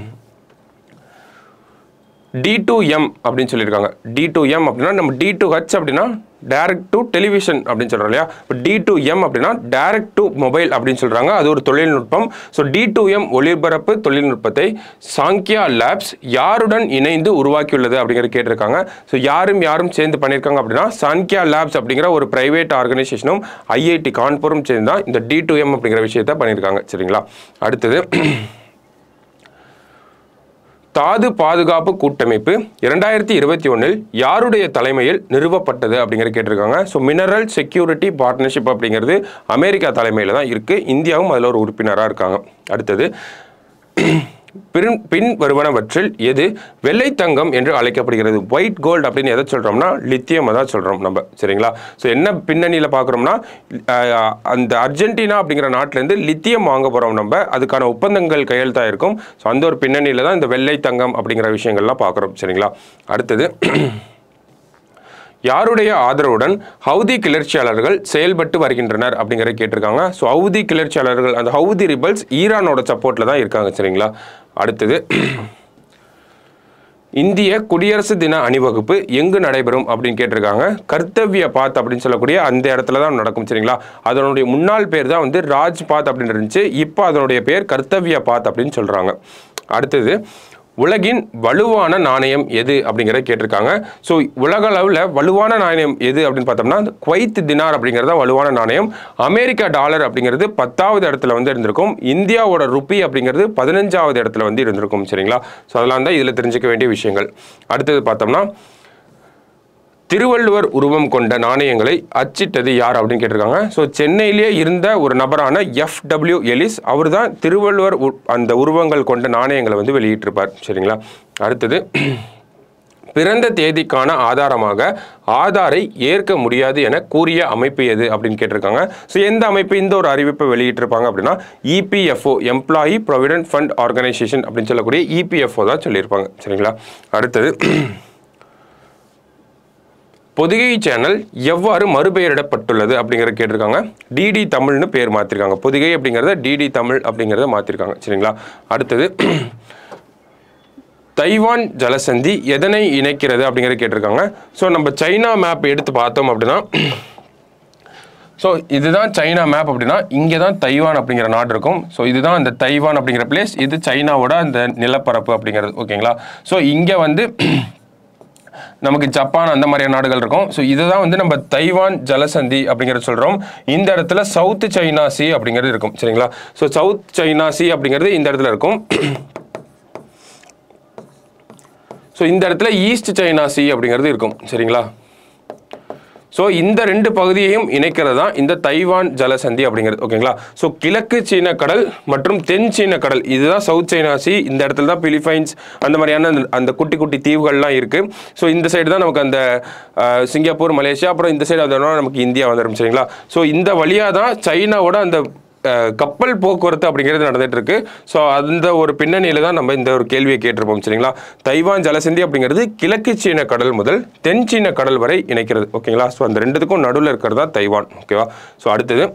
டி டு எம் அப்படின்னு சொல்லியிருக்காங்க டி டு எம் அப்படின்னா நம்ம டி டு ஹச் அப்படின்னா டைரக்ட் டு டெலிவிஷன் அப்படின்னு சொல்கிறோம் இல்லையா இப்போ டி டு எம் அப்படின்னா டைரக்ட் டு மொபைல் அப்படின்னு சொல்கிறாங்க அது ஒரு தொழில்நுட்பம் ஸோ டி டு எம் ஒளிபரப்பு தொழில்நுட்பத்தை சாங்கியா லேப்ஸ் யாருடன் இணைந்து உருவாக்கியுள்ளது அப்படிங்கிறது கேட்டிருக்காங்க ஸோ யாரும் யாரும் சேர்ந்து பண்ணியிருக்காங்க அப்படின்னா சாங்கியா லேப்ஸ் அப்படிங்கிற ஒரு பிரைவேட் ஆர்கனைசேஷனும் ஐஐடி கான்பூரும் சேர்ந்து தான் இந்த டி டு எம் அப்படிங்கிற விஷயத்த பண்ணியிருக்காங்க சரிங்களா அடுத்தது தாது பாதுகாப்பு கூட்டமைப்பு இரண்டாயிரத்தி இருபத்தி ஒன்றில் யாருடைய தலைமையில் நிறுவப்பட்டது அப்படிங்கிற கேட்டிருக்காங்க ஸோ மினரல் செக்யூரிட்டி பார்ட்னர்ஷிப் அப்படிங்கிறது அமெரிக்கா தலைமையில் தான் இருக்குது இந்தியாவும் அதில் ஒரு உறுப்பினராக இருக்காங்க அடுத்தது பின் பின் வருவனவற்றில் எது வெள்ளை தங்கம் என்று அழைக்கப்படுகிறது ஒயிட் கோல்டு அப்படின்னு எதை சொல்கிறோம்னா லித்தியம் தான் சொல்கிறோம் நம்ம சரிங்களா ஸோ என்ன பின்னணியில் பார்க்குறோம்னா அஹ், அந்த அர்ஜென்டினா அப்படிங்கிற நாட்டிலேருந்து லித்தியம் வாங்க போகிறோம் நம்ம அதுக்கான ஒப்பந்தங்கள் கையெழுத்தாக இருக்கும் ஸோ அந்த ஒரு பின்னணியில் தான் இந்த வெள்ளை தங்கம் அப்படிங்கிற விஷயங்கள்லாம் பார்க்குறோம் சரிங்களா அடுத்தது யாருடைய ஆதரவுடன் ஹவுதி கிளர்ச்சியாளர்கள் செயல்பட்டு வருகின்றனர் அப்படிங்கிறத கேட்டிருக்காங்க ஸோ ஹவுதி கிளர்ச்சியாளர்கள் அந்த ஹவுதி ரிபல்ஸ் ஈரானோட சப்போர்ட்டில் தான் இருக்காங்க சரிங்களா அடுத்தது இந்திய குடியரசு தின அணிவகுப்பு எங்கு நடைபெறும் அப்படின்னு கேட்டிருக்காங்க கர்த்தவ்ய பாத் அப்படின்னு சொல்லக்கூடிய அந்த இடத்துல தான் நடக்கும் சரிங்களா அதனுடைய முன்னாள் பேர் தான் வந்து ராஜ் பாத் அப்படின்னு இருந்துச்சு இப்போ அதனுடைய பேர் கர்த்தவ்ய பாத் அப்படின்னு சொல்கிறாங்க அடுத்தது உலகின் வலுவான நாணயம் எது அப்படிங்கிறத கேட்டிருக்காங்க ஸோ உலக அளவில் வலுவான நாணயம் எது அப்படின்னு பார்த்தோம்னா அந்த குவைத் தினார் அப்படிங்கிறது தான் வலுவான நாணயம் அமெரிக்கா டாலர் அப்படிங்கிறது பத்தாவது இடத்துல வந்து இருந்திருக்கும் இந்தியாவோட ருப்பி அப்படிங்கிறது பதினஞ்சாவது இடத்துல வந்து இருந்திருக்கும் சரிங்களா ஸோ அதெல்லாம் தான் இதில் தெரிஞ்சுக்க வேண்டிய விஷயங்கள் அடுத்தது பார்த்தோம்னா திருவள்ளுவர் உருவம் கொண்ட நாணயங்களை அச்சிட்டது யார் அப்படின்னு கேட்டிருக்காங்க ஸோ சென்னையிலேயே இருந்த ஒரு நபரான எஃப் டபிள்யூ எலிஸ் அவர் தான் திருவள்ளுவர் உ- அந்த உருவங்கள் கொண்ட நாணயங்களை வந்து வெளியிட்டிருப்பார் சரிங்களா அடுத்தது பிறந்த தேதிக்கான ஆதாரமாக ஆதாரை ஏற்க முடியாது என கூறிய அமைப்பு எது அப்படின்னு கேட்டிருக்காங்க ஸோ எந்த அமைப்பு இந்த ஒரு அறிவிப்பை வெளியிட்டிருப்பாங்க அப்படின்னா EPFO employee provident fund organisation அப்படின்னு சொல்லக்கூடிய இபிஎஃப்ஓ தான் சொல்லியிருப்பாங்க சரிங்களா அடுத்தது பொதிகை சேனல் எவ்வாறு மறுபெயரிடப்பட்டுள்ளது அப்படிங்கிறத கேட்டிருக்காங்க டிடி தமிழ்னு பேர் மாற்றிருக்காங்க பொதிகை அப்படிங்கிறத டிடி தமிழ் அப்படிங்கிறத மாற்றிருக்காங்க சரிங்களா அடுத்தது தைவான் ஜலசந்தி எதனை இணைக்கிறது அப்படிங்கிறத கேட்டிருக்காங்க ஸோ நம்ம சைனா மேப் எடுத்து பார்த்தோம் அப்படின்னா ஸோ இதுதான் சைனா மேப் அப்படின்னா இங்கே தான் தைவான் அப்படிங்கிற நாடு இருக்கும் ஸோ இதுதான் அந்த தைவான் அப்படிங்கிற பிளேஸ் இது சைனாவோட அந்த நிலப்பரப்பு அப்படிங்கிறது ஓகேங்களா ஸோ இங்கே வந்து நமக்கு ஜப்பான் அந்த மாதிரியான நாடுகள் இருக்கும் ஸோ இதுதான் வந்து நம்ம தைவான் ஜலசந்தி அப்படிங்கிறது சொல்கிறோம் இந்த இடத்துல சவுத் சைனா சி அப்படிங்கிறது இருக்கும் சரிங்களா ஸோ சவுத் சைனா சி அப்படிங்கிறது இந்த இடத்துல இருக்கும் ஸோ இந்த இடத்துல ஈஸ்ட் சைனா சி அப்படிங்கிறது இருக்கும் சரிங்களா ஸோ இந்த ரெண்டு பகுதியையும் இணைக்கிறது தான் இந்த தைவான் ஜலசந்தி அப்படிங்கிறது ஓகேங்களா ஸோ கிழக்கு சீன கடல் மற்றும் தென் சீன கடல் இதுதான் சவுத் சைனா சி இந்த இடத்துல தான் பிலிப்பைன்ஸ் அந்த மாதிரியான அந்த- அந்த குட்டி குட்டி தீவுகள்லாம் இருக்குது ஸோ இந்த சைடு தான் நமக்கு அந்த அஹ், சிங்கப்பூர் மலேசியா அப்புறம் இந்த சைடு வந்தோம்னா நமக்கு இந்தியா வந்துடும் சரிங்களா ஸோ இந்த வழியாக தான் சைனாவோட அந்த அஹ், கப்பல் போக்குவரத்து அப்படிங்கிறது நடந்துட்டு இருக்கு ஸோ அந்த ஒரு பின்னணியில தான் நம்ம இந்த ஒரு கேள்வியை கேட்டிருப்போம் சரிங்களா தைவான் ஜலசந்தி அப்படிங்கிறது கிழக்கு சீன கடல் முதல் தென் சீன கடல் வரை இணைக்கிறது ஓகேங்களா ஸோ அந்த ரெண்டுத்துக்கும் நடுவில் இருக்கிறது தான் தைவான் ஓகேவா ஸோ அடுத்தது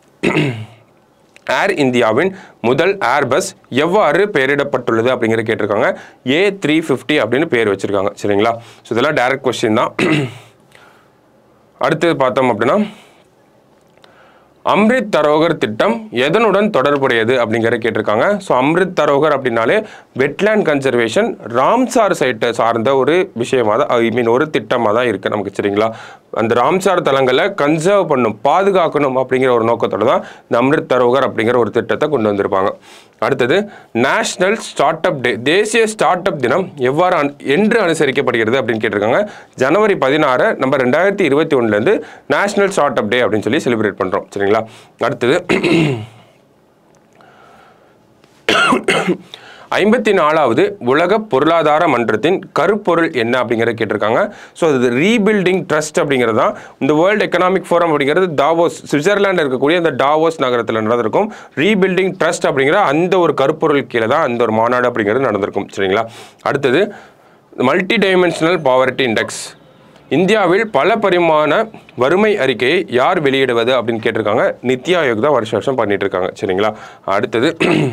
ஏர் இந்தியாவின் முதல் ஏர்பஸ் எவ்வாறு பெயரிடப்பட்டுள்ளது அப்படிங்கிற கேட்டிருக்காங்க ஏ த்ரீ ஃபிஃப்டி அப்படின்னு பேர் வச்சிருக்காங்க சரிங்களா ஸோ இதெல்லாம் டைரக்ட் கொஸ்டின் தான் அடுத்தது பார்த்தோம் அப்படின்னா அம்ரித் தரோகர் திட்டம் எதனுடன் தொடர்புடையது அப்படிங்கிற கேட்டிருக்காங்க ஸோ அம்ரித் தரோகர் அப்படின்னாலே வெட்லேண்ட் கன்சர்வேஷன் ராம்சார் சைட்டை சார்ந்த ஒரு விஷயமா தான் ஐ மீன் ஒரு திட்டமாக தான் இருக்குது நமக்கு சரிங்களா அந்த ராம்சார் தலங்களை கன்சர்வ் பண்ணும் பாதுகாக்கணும் அப்படிங்கிற ஒரு நோக்கத்தோட தான் இந்த அம்ரித் தரோகர் அப்படிங்கிற ஒரு திட்டத்தை கொண்டு வந்திருப்பாங்க அடுத்தது நேஷனல் ஸ்டார்ட் அப் டே தேசிய ஸ்டார்ட் அப் தினம் எவ்வாறு அனு- என்று அனுசரிக்கப்படுகிறது அப்படின்னு கேட்டிருக்காங்க ஜனவரி பதினாறு நம்ம ரெண்டாயிரத்தி இருபத்தி ஒன்றுலேருந்து நேஷனல் ஸ்டார்ட் அப் டே அப்படின்னு சொல்லி செலிப்ரேட் பண்ணுறோம் சரிங்களா அடுத்தது ஐம்பத்தி நாலாவது உலக பொருளாதார மன்றத்தின் கருப்பொருள் என்ன அப்படிங்கிறத கேட்டிருக்காங்க ஸோ அது ரீபில்டிங் ட்ரஸ்ட் அப்படிங்கிறது தான் இந்த வேர்ல்டு எக்கனாமிக் ஃபோரம் அப்படிங்கிறது டாவோஸ் சுவிட்சர்லாந்து இருக்கக்கூடிய அந்த டாவோஸ் நகரத்தில் நடந்திருக்கும் ரீபில்டிங் ட்ரஸ்ட் அப்படிங்கிற அந்த ஒரு கருப்பொருள் கீழே தான் அந்த ஒரு மாநாடு அப்படிங்கிறது நடந்திருக்கும் சரிங்களா அடுத்தது மல்டி டைமென்ஷனல் பாவர்ட்டி இண்டெக்ஸ் இந்தியாவில் பல பரிமாண வறுமை அறிக்கையை யார் வெளியிடுவது அப்படின்னு கேட்டிருக்காங்க நித்தி ஆயோக் தான் வருஷம் வருஷம் பண்ணிட்டு இருக்காங்க சரிங்களா அடுத்தது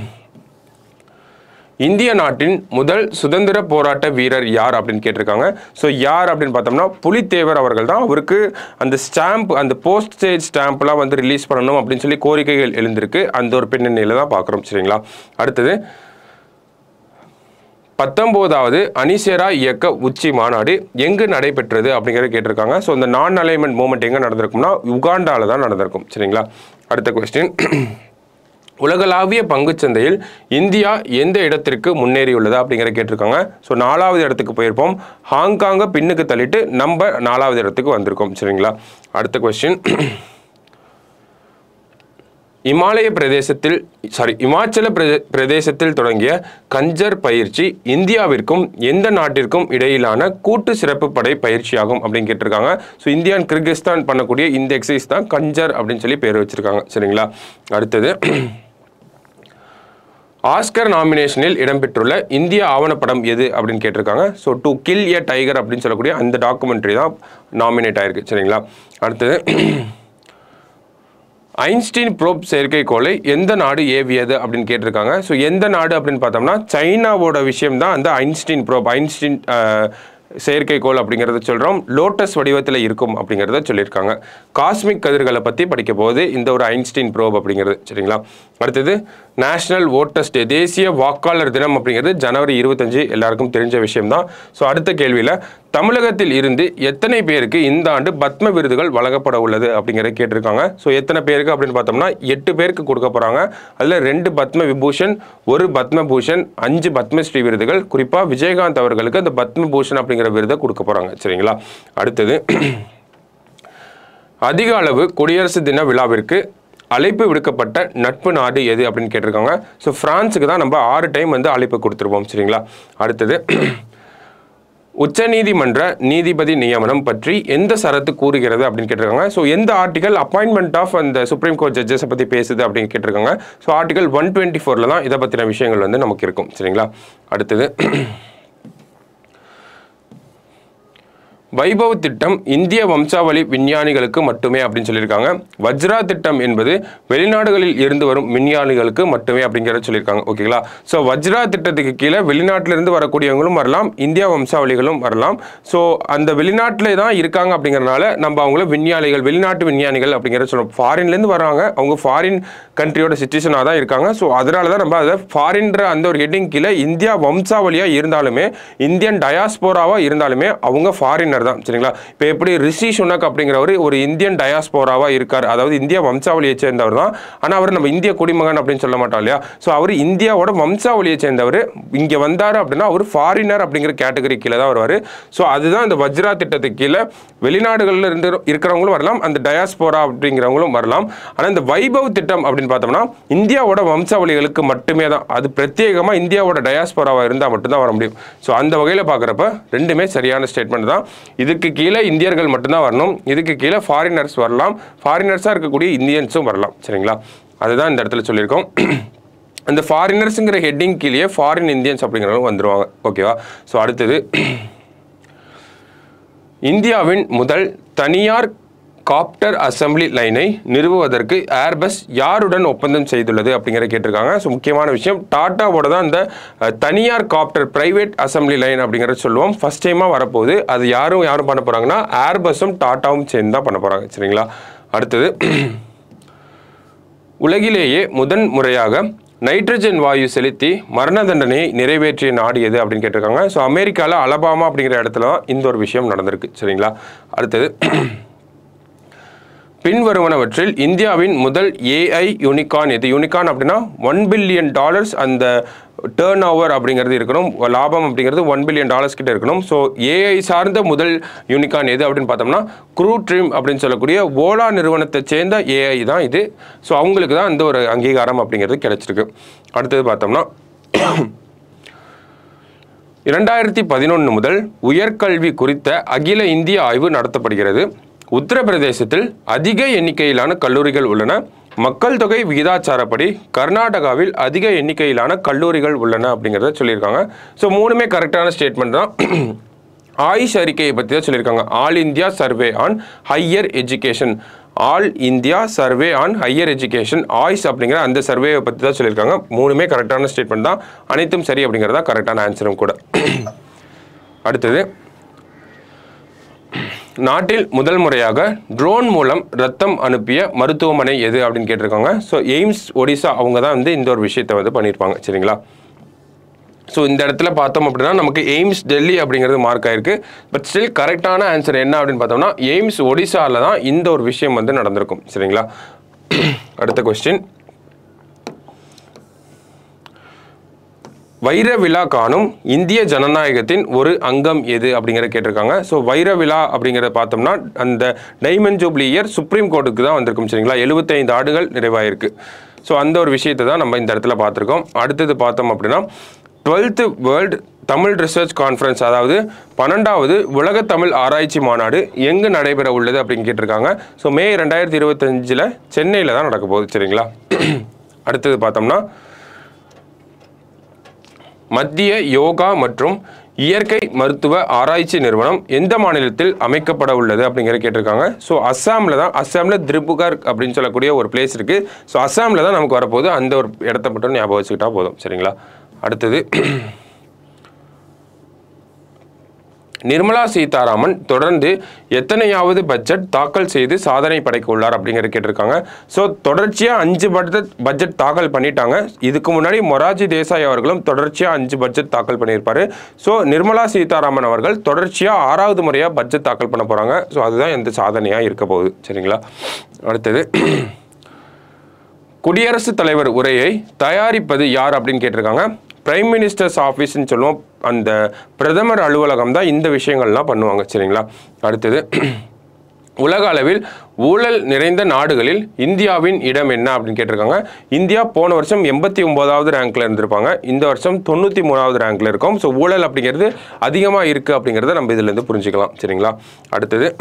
இந்திய நாட்டின் முதல் சுதந்திர போராட்ட வீரர் யார் அப்படின்னு கேட்டிருக்காங்க ஸோ யார் அப்படின்னு பார்த்தோம்னா புலித்தேவர் அவர்கள் தான் அவருக்கு அந்த ஸ்டாம்ப் அந்த போஸ்டேஜ் ஸ்டாம்ப்லாம் வந்து ரிலீஸ் பண்ணணும் அப்படின்னு சொல்லி கோரிக்கைகள் எழுந்திருக்கு அந்த ஒரு பின்னணியில் தான் பார்க்குறோம் சரிங்களா அடுத்தது பத்தொம்போதாவது அனிசேரா இயக்க உச்சி மாநாடு எங்கு நடைபெற்றது அப்படிங்கிறத கேட்டிருக்காங்க ஸோ இந்த நான் அலைன்மெண்ட் மூமெண்ட் எங்கே நடந்திருக்கும்னா உகாண்டாவில் தான் நடந்திருக்கும் சரிங்களா அடுத்த கொஸ்டின் உலகளாவிய பங்குச்சந்தையில் இந்தியா எந்த இடத்திற்கு முன்னேறியுள்ளது அப்படிங்கிற கேட்டிருக்காங்க ஸோ நாலாவது இடத்துக்கு போயிருப்போம் ஹாங்காங்கை பின்னுக்கு தள்ளிட்டு நம்ம நாலாவது இடத்துக்கு வந்திருக்கோம் சரிங்களா அடுத்த கொஸ்டின் இமாலய பிரதேசத்தில் சாரி இமாச்சல பிரதே- பிரதேசத்தில் தொடங்கிய கஞ்சர் பயிற்சி இந்தியாவிற்கும் எந்த நாட்டிற்கும் இடையிலான கூட்டு சிறப்பு படை பயிற்சியாகும் அப்படின்னு கேட்டிருக்காங்க ஸோ இந்தியா and கிர்கிஸ்தான் பண்ணக்கூடிய இந்த எக்ஸசைஸ் தான் கஞ்சர் அப்படின்னு சொல்லி பேர் வச்சிருக்காங்க சரிங்களா அடுத்தது ஆஸ்கர் நாமினேஷனில் இடம்பெற்றுள்ள இந்திய ஆவணப்படம் எது அப்படின்னு கேட்டிருக்காங்க so to kill a tiger அப்படின்னு சொல்லக்கூடிய அந்த டாக்குமெண்ட்ரி தான் நாமினேட் ஆயிருக்கு சரிங்களா அடுத்தது ஐன்ஸ்டீன் ப்ரோப் செயற்கைக்கோளை எந்த நாடு ஏவியது அப்படின்னு கேட்டிருக்காங்க ஸோ எந்த நாடு அப்படின்னு பார்த்தோம்னா சைனாவோட விஷயம் தான் அந்த ஐன்ஸ்டீன் ப்ரோப் ஐன்ஸ்டீன் அஹ், செயற்கைக்கோள் அப்படிங்கிறத சொல்கிறோம் லோட்டஸ் வடிவத்தில் இருக்கும் அப்படிங்கிறத சொல்லியிருக்காங்க காஸ்மிக் கதிர்களை பற்றி படிக்க போகுது இந்த ஒரு ஐன்ஸ்டீன் ப்ரோப் அப்படிங்கிறது சரிங்களா அடுத்தது நேஷனல் ஓட்டர்ஸ் டே தேசிய வாக்காளர் தினம் அப்படிங்கிறது ஜனவரி இருபத்தஞ்சு எல்லாருக்கும் தெரிஞ்ச விஷயம்தான் ஸோ அடுத்த கேள்வியில் தமிழகத்தில் இருந்து எத்தனை பேருக்கு இந்த ஆண்டு பத்ம விருதுகள் வழங்கப்பட உள்ளது அப்படிங்கிறத கேட்டிருக்காங்க ஸோ எத்தனை பேருக்கு அப்படின்னு பார்த்தோம்னா எட்டு பேருக்கு கொடுக்க போகிறாங்க அதில் ரெண்டு பத்ம விபூஷன் ஒரு பத்ம பூஷன் அஞ்சு பத்மஸ்ரீ விருதுகள் குறிப்பாக விஜயகாந்த் அவர்களுக்கு அந்த பத்ம பூஷன் அப்படிங்கிற விருதை கொடுக்க போகிறாங்க சரிங்களா அடுத்தது அதிக அளவு குடியரசு தின விழாவிற்கு அழைப்பு விடுக்கப்பட்ட நட்பு நாடு எது அப்படின்னு கேட்டிருக்காங்க ஸோ ஃப்ரான்ஸுக்கு தான் நம்ம ஆறு டைம் வந்து அழைப்பு கொடுத்துருப்போம் சரிங்களா அடுத்தது உச்சநீதிமன்ற நீதிபதி நியமனம் பற்றி எந்த சரத்து கூறுகிறது அப்படின்னு கேட்டிருக்காங்க ஸோ எந்த ஆர்டிகல் அப்பாயின்மெண்ட் ஆஃப் அந்த சுப்ரீம் கோர்ட் ஜட்ஜஸை பற்றி பேசுது அப்படின்னு கேட்டிருக்காங்க ஸோ ஆர்டிகல் ஒன் டுவெண்ட்டி ஃபோரில் தான் இதை பற்றின விஷயங்கள் வந்து நமக்கு இருக்கும் சரிங்களா அடுத்தது வைபவ் திட்டம் இந்திய வம்சாவளி விஞ்ஞானிகளுக்கு மட்டுமே அப்படின்னு சொல்லியிருக்காங்க வஜ்ரா திட்டம் என்பது வெளிநாடுகளில் இருந்து வரும் விஞ்ஞானிகளுக்கு மட்டுமே அப்படிங்கிறத சொல்லியிருக்காங்க ஓகேங்களா ஸோ வஜ்ரா திட்டத்துக்கு கீழே வெளிநாட்டிலிருந்து வரக்கூடியவங்களும் வரலாம் இந்தியா வம்சாவளிகளும் வரலாம் ஸோ அந்த வெளிநாட்டில் தான் இருக்காங்க அப்படிங்கிறனால நம்ம அவங்கள விஞ்ஞானிகள் வெளிநாட்டு விஞ்ஞானிகள் அப்படிங்கிறத சொல்லுவோம் ஃபாரின்லேருந்து வராங்க அவங்க ஃபாரின் கண்ட்ரியோட சிட்டிசனாக தான் இருக்காங்க ஸோ அதனால தான் நம்ம அதை ஃபாரின்ற அந்த ஒரு ஹெட்டிங் கீழே இந்தியா வம்சாவளியாக இருந்தாலுமே இந்தியன் டயாஸ்போராவாக இருந்தாலுமே அவங்க ஃபாரினர் தான் சரிங்களா இப்போ எப்படி ரிஷி சுனக் அப்படிங்கிறவர் ஒரு இந்தியன் டயாஸ்போராவாக இருக்கார் அதாவது இந்திய வம்சாவளியை சேர்ந்தவர் தான் ஆனால் அவர் நம்ம இந்திய குடிமகன் அப்படின்னு சொல்ல மாட்டோம் இல்லையா ஸோ அவர் இந்தியாவோட வம்சாவளியை சேர்ந்தவர் இங்கே வந்தார் அப்படின்னா அவர் ஃபாரினர் அப்படிங்கிற கேட்டகரி கீழே தான் வருவார் ஸோ அதுதான் இந்த வஜ்ரா திட்டத்துக்கு கீழே வெளிநாடுகளில் இருந்து இருக்கிறவங்களும் வரலாம் அந்த டயாஸ்போரா அப்படிங்கிறவங்களும் வரலாம் ஆனால் இந்த வைபவ் திட்டம் அப்படின்னு பார்த்தோம்னா இந்தியாவோட வம்சாவளிகளுக்கு மட்டுமே தான் அது பிரத்யேகமாக இந்தியாவோட டயாஸ்போராவாக இருந்தால் மட்டும்தான் வர முடியும் ஸோ அந்த வகையில் பார்க்குறப்ப ரெண்டுமே சரியான ஸ்டேட்மெண்ட் தான் இதுக்கு கீழே இந்தியர்கள் மட்டும்தான் வரணும் இதுக்கு கீழே ஃபாரினர்ஸ் வரலாம் ஃபாரினர்ஸாக இருக்கக்கூடிய இந்தியன்ஸும் வரலாம் சரிங்களா அதுதான் இந்த இடத்துல சொல்லியிருக்கோம் அந்த ஃபாரினர்ஸுங்கிற ஹெட்டிங் கீழே ஃபாரின் இந்தியன்ஸ் அப்படிங்கிறவங்க வந்துருவாங்க ஓகேவா ஸோ அடுத்தது இந்தியாவின் முதல் தனியார் காப்டர் அசெம்பிளி லைனை நிறுவுவதற்கு ஏர்பஸ் யாருடன் ஒப்பந்தம் செய்துள்ளது அப்படிங்கிற கேட்டிருக்காங்க ஸோ முக்கியமான விஷயம் டாட்டாவோட தான் இந்த அஹ், தனியார் காப்டர் பிரைவேட் அசெம்பிளி லைன் அப்படிங்கிறத சொல்லுவோம் ஃபர்ஸ்ட் டைமாக வரப்போகுது அது யாரும் யாரும் பண்ண போகிறாங்கன்னா ஏர்பஸும் டாட்டாவும் சேர்ந்து தான் பண்ண போகிறாங்க சரிங்களா அடுத்தது உலகிலேயே முதன் முறையாக நைட்ரஜன் வாயு செலுத்தி மரண தண்டனையை நிறைவேற்றிய நாடு எது அப்படின்னு கேட்டிருக்காங்க ஸோ அமெரிக்காவில் அலபாமா அப்படிங்கிற இடத்துல தான் இந்த ஒரு விஷயம் நடந்திருக்கு சரிங்களா அடுத்தது பின்வருவனவற்றில் இந்தியாவின் முதல் ஏஐ யூனிகான் எது யூனிகான் அப்படின்னா ஒன் பில்லியன் டாலர்ஸ் அந்த டேர்ன் ஓவர் அப்படிங்கிறது இருக்கணும் லாபம் அப்படிங்கிறது ஒன் பில்லியன் டாலர்ஸ் கிட்ட இருக்கணும் ஸோ ஏஐ சார்ந்த முதல் யூனிகான் எது அப்படின்னு பார்த்தோம்னா க்ரூ ட்ரீம் அப்படின்னு சொல்லக்கூடிய ஓலா நிறுவனத்தை சேர்ந்த ஏஐ தான் இது ஸோ அவங்களுக்கு தான் இந்த ஒரு அங்கீகாரம் அப்படிங்கிறது கிடைச்சிருக்கு அடுத்தது பார்த்தோம்னா இரண்டாயிரத்தி பதினொன்று முதல் உயர்கல்வி குறித்த அகில இந்திய ஆய்வு நடத்தப்படுகிறது உத்தரப்பிரதேசத்தில் அதிக எண்ணிக்கையிலான கல்லூரிகள் உள்ளன மக்கள் தொகை விகிதாச்சாரப்படி கர்நாடகாவில் அதிக எண்ணிக்கையிலான கல்லூரிகள் உள்ளன அப்படிங்கிறத சொல்லியிருக்காங்க ஸோ மூணுமே கரெக்டான ஸ்டேட்மெண்ட் தான் ஆயுஷ் அறிக்கையை பற்றி தான் சொல்லியிருக்காங்க all India survey on higher education all India survey on higher education AISHE அப்படிங்கிற அந்த சர்வேயை பற்றி தான் சொல்லியிருக்காங்க மூணுமே கரெக்டான ஸ்டேட்மெண்ட் தான் அனைத்தும் சரி அப்படிங்கிறதா கரெக்டான ஆன்சரும் கூட அடுத்தது நாட்டில் முதல் முறையாக ட்ரோன் மூலம் ரத்தம் அனுப்பிய மருத்துவமனை எது அப்படின்னு கேட்டிருக்காங்க ஸோ எய்ம்ஸ் ஒடிசா அவங்க தான் வந்து இந்த ஒரு விஷயத்தை வந்து பண்ணியிருப்பாங்க சரிங்களா ஸோ இந்த இடத்துல பார்த்தோம் அப்படின்னா நமக்கு எய்ம்ஸ் டெல்லி அப்படிங்கிறது மார்க் ஆயிருக்கு பட் ஸ்டில் கரெக்டான ஆன்சர் என்ன அப்படின்னு பார்த்தோம்னா எய்ம்ஸ் ஒடிசாவில் தான் இந்த ஒரு விஷயம் வந்து நடந்திருக்கும் சரிங்களா அடுத்த கொஸ்டின் வைர விழா காணும் இந்திய ஜனநாயகத்தின் ஒரு அங்கம் எது அப்படிங்கிற கேட்டிருக்காங்க ஸோ வைர விழா அப்படிங்கிறத பார்த்தோம்னா அந்த டைமண்ட் ஜூப்ளி இயர் சுப்ரீம் கோர்ட்டுக்கு தான் வந்திருக்கும் சரிங்களா எழுபத்தைந்து ஆண்டுகள் நிறைவாயிருக்கு ஸோ அந்த ஒரு விஷயத்தை தான் நம்ம இந்த இடத்துல பார்த்துருக்கோம் அடுத்தது பார்த்தோம் அப்படின்னா twelfth world Tamil research conference அதாவது பன்னெண்டாவது உலக தமிழ் ஆராய்ச்சி மாநாடு எங்கு நடைபெற உள்ளது அப்படின்னு கேட்டிருக்காங்க ஸோ மே ரெண்டாயிரத்தி இருபத்தஞ்சில் சென்னையில் தான் நடக்க போகுது சரிங்களா அடுத்தது பார்த்தோம்னா மத்திய யோகா மற்றும் இயற்கை மருத்துவ ஆராய்ச்சி நிறுவனம் எந்த மாநிலத்தில் அமைக்கப்பட உள்ளது அப்படிங்கிற கேட்டிருக்காங்க ஸோ அஸ்ஸாமில் தான் அஸ்ஸாமில் திரிபுகர் அப்படின்னு சொல்லக்கூடிய ஒரு பிளேஸ் இருக்குது ஸோ அஸ்ஸாமில் தான் நமக்கு வரப்போகுது அந்த ஒரு இடத்த மட்டும் ஞாபகம் வச்சுக்கிட்டா போதும் சரிங்களா அடுத்தது நிர்மலா சீதாராமன் தொடர்ந்து எத்தனையாவது பட்ஜெட் தாக்கல் செய்து சாதனை படைக்க உள்ளார் அப்படிங்கிற கேட்டிருக்காங்க ஸோ தொடர்ச்சியாக அஞ்சு பட்ஜெட் பட்ஜெட் தாக்கல் பண்ணிட்டாங்க இதுக்கு முன்னாடி மொராஜி தேசாய் அவர்களும் தொடர்ச்சியாக அஞ்சு பட்ஜெட் தாக்கல் பண்ணியிருப்பாரு ஸோ நிர்மலா சீதாராமன் அவர்கள் தொடர்ச்சியாக ஆறாவது முறையாக பட்ஜெட் தாக்கல் பண்ண போகிறாங்க ஸோ அதுதான் எந்த சாதனையாக இருக்க போகுது சரிங்களா அடுத்தது குடியரசுத் தலைவர் உரையை தயாரிப்பது யார் அப்படின்னு கேட்டிருக்காங்க பிரைம் மினிஸ்டர்ஸ் ஆஃபீஸ்ன்னு சொல்லுவோம் அந்த பிரதமர் அலுவலகம் தான் இந்த விஷயங்கள்லாம் பண்ணுவாங்க சரிங்களா அடுத்தது உலக அளவில் ஊழல் நிறைந்த நாடுகளில் இந்தியாவின் இடம் என்ன அப்படின்னு கேட்டிருக்காங்க இந்தியா போன வருஷம் எண்பத்தி ஒன்பதாவது ரேங்க்ல இருந்திருப்பாங்க இந்த வருஷம் தொண்ணூற்றி மூணாவது ரேங்க்ல இருக்கும் ஸோ ஊழல் அப்படிங்கிறது அதிகமாக இருக்குது அப்படிங்கிறத நம்ம இதுலேருந்து புரிஞ்சுக்கலாம் சரிங்களா அடுத்தது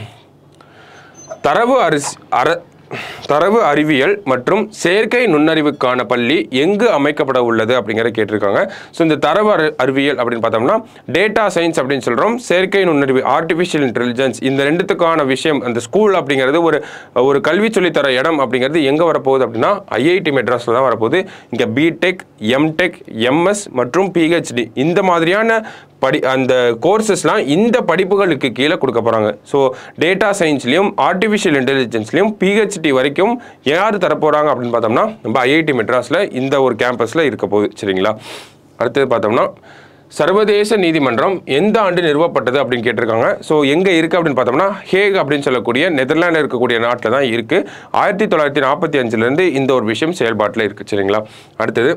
தரவு அரிசி அர தரவு அறிவியல் மற்றும் செயற்கை நுண்ணறிவுக்கான பள்ளி எங்கு அமைக்கப்பட உள்ளது அப்படிங்கிற கேட்டிருக்காங்க ஸோ இந்த தரவு அறி- அறிவியல் அப்படின்னு பார்த்தோம்னா டேட்டா சயின்ஸ் அப்படின்னு சொல்கிறோம் செயற்கை நுண்ணறிவு ஆர்டிஃபிஷியல் இன்டெலிஜென்ஸ் இந்த ரெண்டுத்துக்கான விஷயம் அந்த ஸ்கூல் அப்படிங்கிறது ஒரு ஒரு கல்வி சொல்லித்தர இடம் அப்படிங்கிறது எங்கே வரப்போகுது அப்படின்னா ஐஐடி மெட்ராஸில் தான் வரப்போகுது இங்கே பிடெக் எம்டெக் எம்எஸ் மற்றும் பிஹெச்டி இந்த மாதிரியான படி அந்த கோர்சஸ்லாம் இந்த படிப்புகளுக்கு கீழே கொடுக்க போகிறாங்க ஸோ டேட்டா சயின்ஸ்லையும் ஆர்டிஃபிஷியல் இன்டெலிஜென்ஸ்லையும் பிஹெச்டி வரைக்கும் யார் தரப்போகிறாங்க அப்படின்னு பார்த்தோம்னா நம்ம ஐஐடி மெட்ராஸில் இந்த ஒரு கேம்பஸில் இருக்க போகுது சரிங்களா அடுத்தது பார்த்தோம்னா சர்வதேச நீதிமன்றம் எந்த ஆண்டு நிறுவப்பட்டது அப்படின்னு கேட்டிருக்காங்க ஸோ எங்கே இருக்குது அப்படின்னு பார்த்தோம்னா ஹேக் அப்படின்னு சொல்லக்கூடிய நெதர்லாண்டில் இருக்கக்கூடிய நாட்டில் தான் இருக்குது ஆயிரத்தி தொள்ளாயிரத்தி நாற்பத்தி அஞ்சுலேருந்து இந்த ஒரு விஷயம் செயல்பாட்டில் இருக்குது சரிங்களா அடுத்தது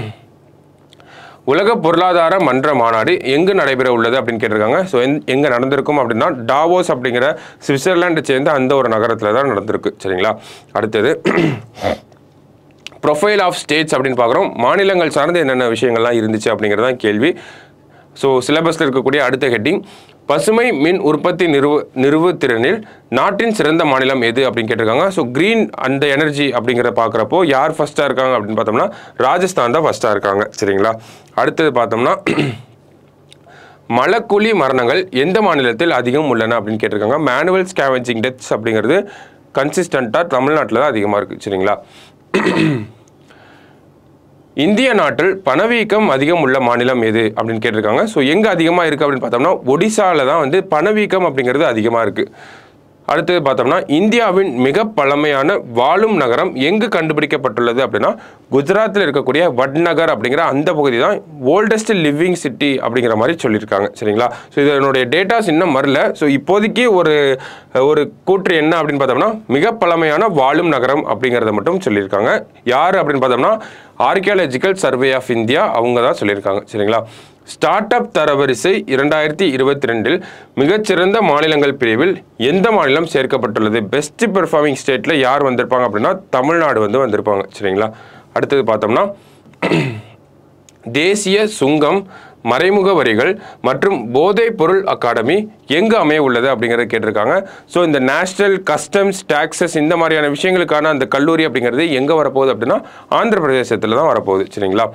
உலக பொருளாதார மன்ற மாநாடு எங்கு நடைபெற உள்ளது அப்படின்னு கேட்டிருக்காங்க ஸோ எங்கே நடந்திருக்கும் அப்படின்னா டாவோஸ் அப்படிங்கிற சுவிட்சர்லாண்டை சேர்ந்த அந்த ஒரு நகரத்தில் தான் நடந்திருக்கு சரிங்களா அடுத்தது ப்ரொஃபைல் ஆஃப் ஸ்டேட்ஸ் அப்படின்னு பார்க்குறோம் மாநிலங்கள் சார்ந்து என்னென்ன விஷயங்கள்லாம் இருந்துச்சு அப்படிங்கிறது தான் கேள்வி ஸோ சிலபஸில் இருக்கக்கூடிய அடுத்த ஹெட்டிங் பசுமை மின் உற்பத்தி நிறுவ நிறுவுத்திறனில் நாட்டின் சிறந்த மாநிலம் எது அப்படின்னு கேட்டிருக்காங்க ஸோ க்ரீன் அந்த எனர்ஜி அப்படிங்கிறத பார்க்குறப்போ யார் ஃபஸ்ட்டாக இருக்காங்க அப்படின்னு பார்த்தோம்னா ராஜஸ்தான் தான் ஃபஸ்ட்டாக இருக்காங்க சரிங்களா அடுத்தது பார்த்தோம்னா மலக்குழி மரணங்கள் எந்த மாநிலத்தில் அதிகம் உள்ளன அப்படின்னு கேட்டிருக்காங்க மேனுவல் ஸ்கேவெஞ்சிங் டெத்ஸ் அப்படிங்கிறது கன்சிஸ்டண்ட்டாக தமிழ்நாட்டில் தான் அதிகமாக இருக்குது சரிங்களா இந்திய நாட்டில் பணவீக்கம் அதிகம் உள்ள மாநிலம் எது அப்படின்னு கேட்டிருக்காங்க ஸோ எங்கே அதிகமாக இருக்குது அப்படின்னு பார்த்தோம்னா ஒடிசாவில் தான் வந்து பணவீக்கம் அப்படிங்கிறது அதிகமாக இருக்குது அடுத்தது பார்த்தோம்னா இந்தியாவின் மிக பழமையான வாழும் நகரம் எங்கு கண்டுபிடிக்கப்பட்டுள்ளது அப்படின்னா குஜராத்தில் இருக்கக்கூடிய வட்நகர் அப்படிங்கிற அந்த பகுதி தான் ஓல்டஸ்ட் லிவிங் சிட்டி அப்படிங்கிற மாதிரி சொல்லியிருக்காங்க சரிங்களா ஸோ இதனுடைய டேட்டாஸ் இன்னும் வரல ஸோ இப்போதைக்கு ஒரு ஒரு கூற்று என்ன அப்படின்னு பார்த்தோம்னா மிக பழமையான வாழும் நகரம் அப்படிங்கிறத மட்டும் சொல்லியிருக்காங்க யார் அப்படின்னு பார்த்தோம்னா ஆர்கியாலஜிக்கல் சர்வே ஆஃப் இந்தியா அவங்க தான் சொல்லியிருக்காங்க சரிங்களா ஸ்டார்ட் அப் தரவரிசை இரண்டாயிரத்தி இருபத்தி ரெண்டில் மிகச்சிறந்த மாநிலங்கள் பிரிவில் எந்த மாநிலம் சேர்க்கப்பட்டுள்ளது பெஸ்ட் பெர்ஃபார்மிங் ஸ்டேட்டில் யார் வந்திருப்பாங்க அப்படின்னா தமிழ்நாடு வந்து வந்திருப்பாங்க சரிங்களா அடுத்தது பார்த்தோம்னா தேசிய சுங்கம் மறைமுக வரிகள் மற்றும் போதைப் பொருள் அகாடமி எங்கே அமைய உள்ளது அப்படிங்கிறத கேட்டிருக்காங்க ஸோ இந்த நேஷனல் கஸ்டம்ஸ் டாக்ஸஸ் இந்த மாதிரியான விஷயங்களுக்கான அந்த கல்லூரி அப்படிங்கிறது எங்கே வரப்போகுது அப்படின்னா ஆந்திர பிரதேசத்தில் தான் வரப்போகுது சரிங்களா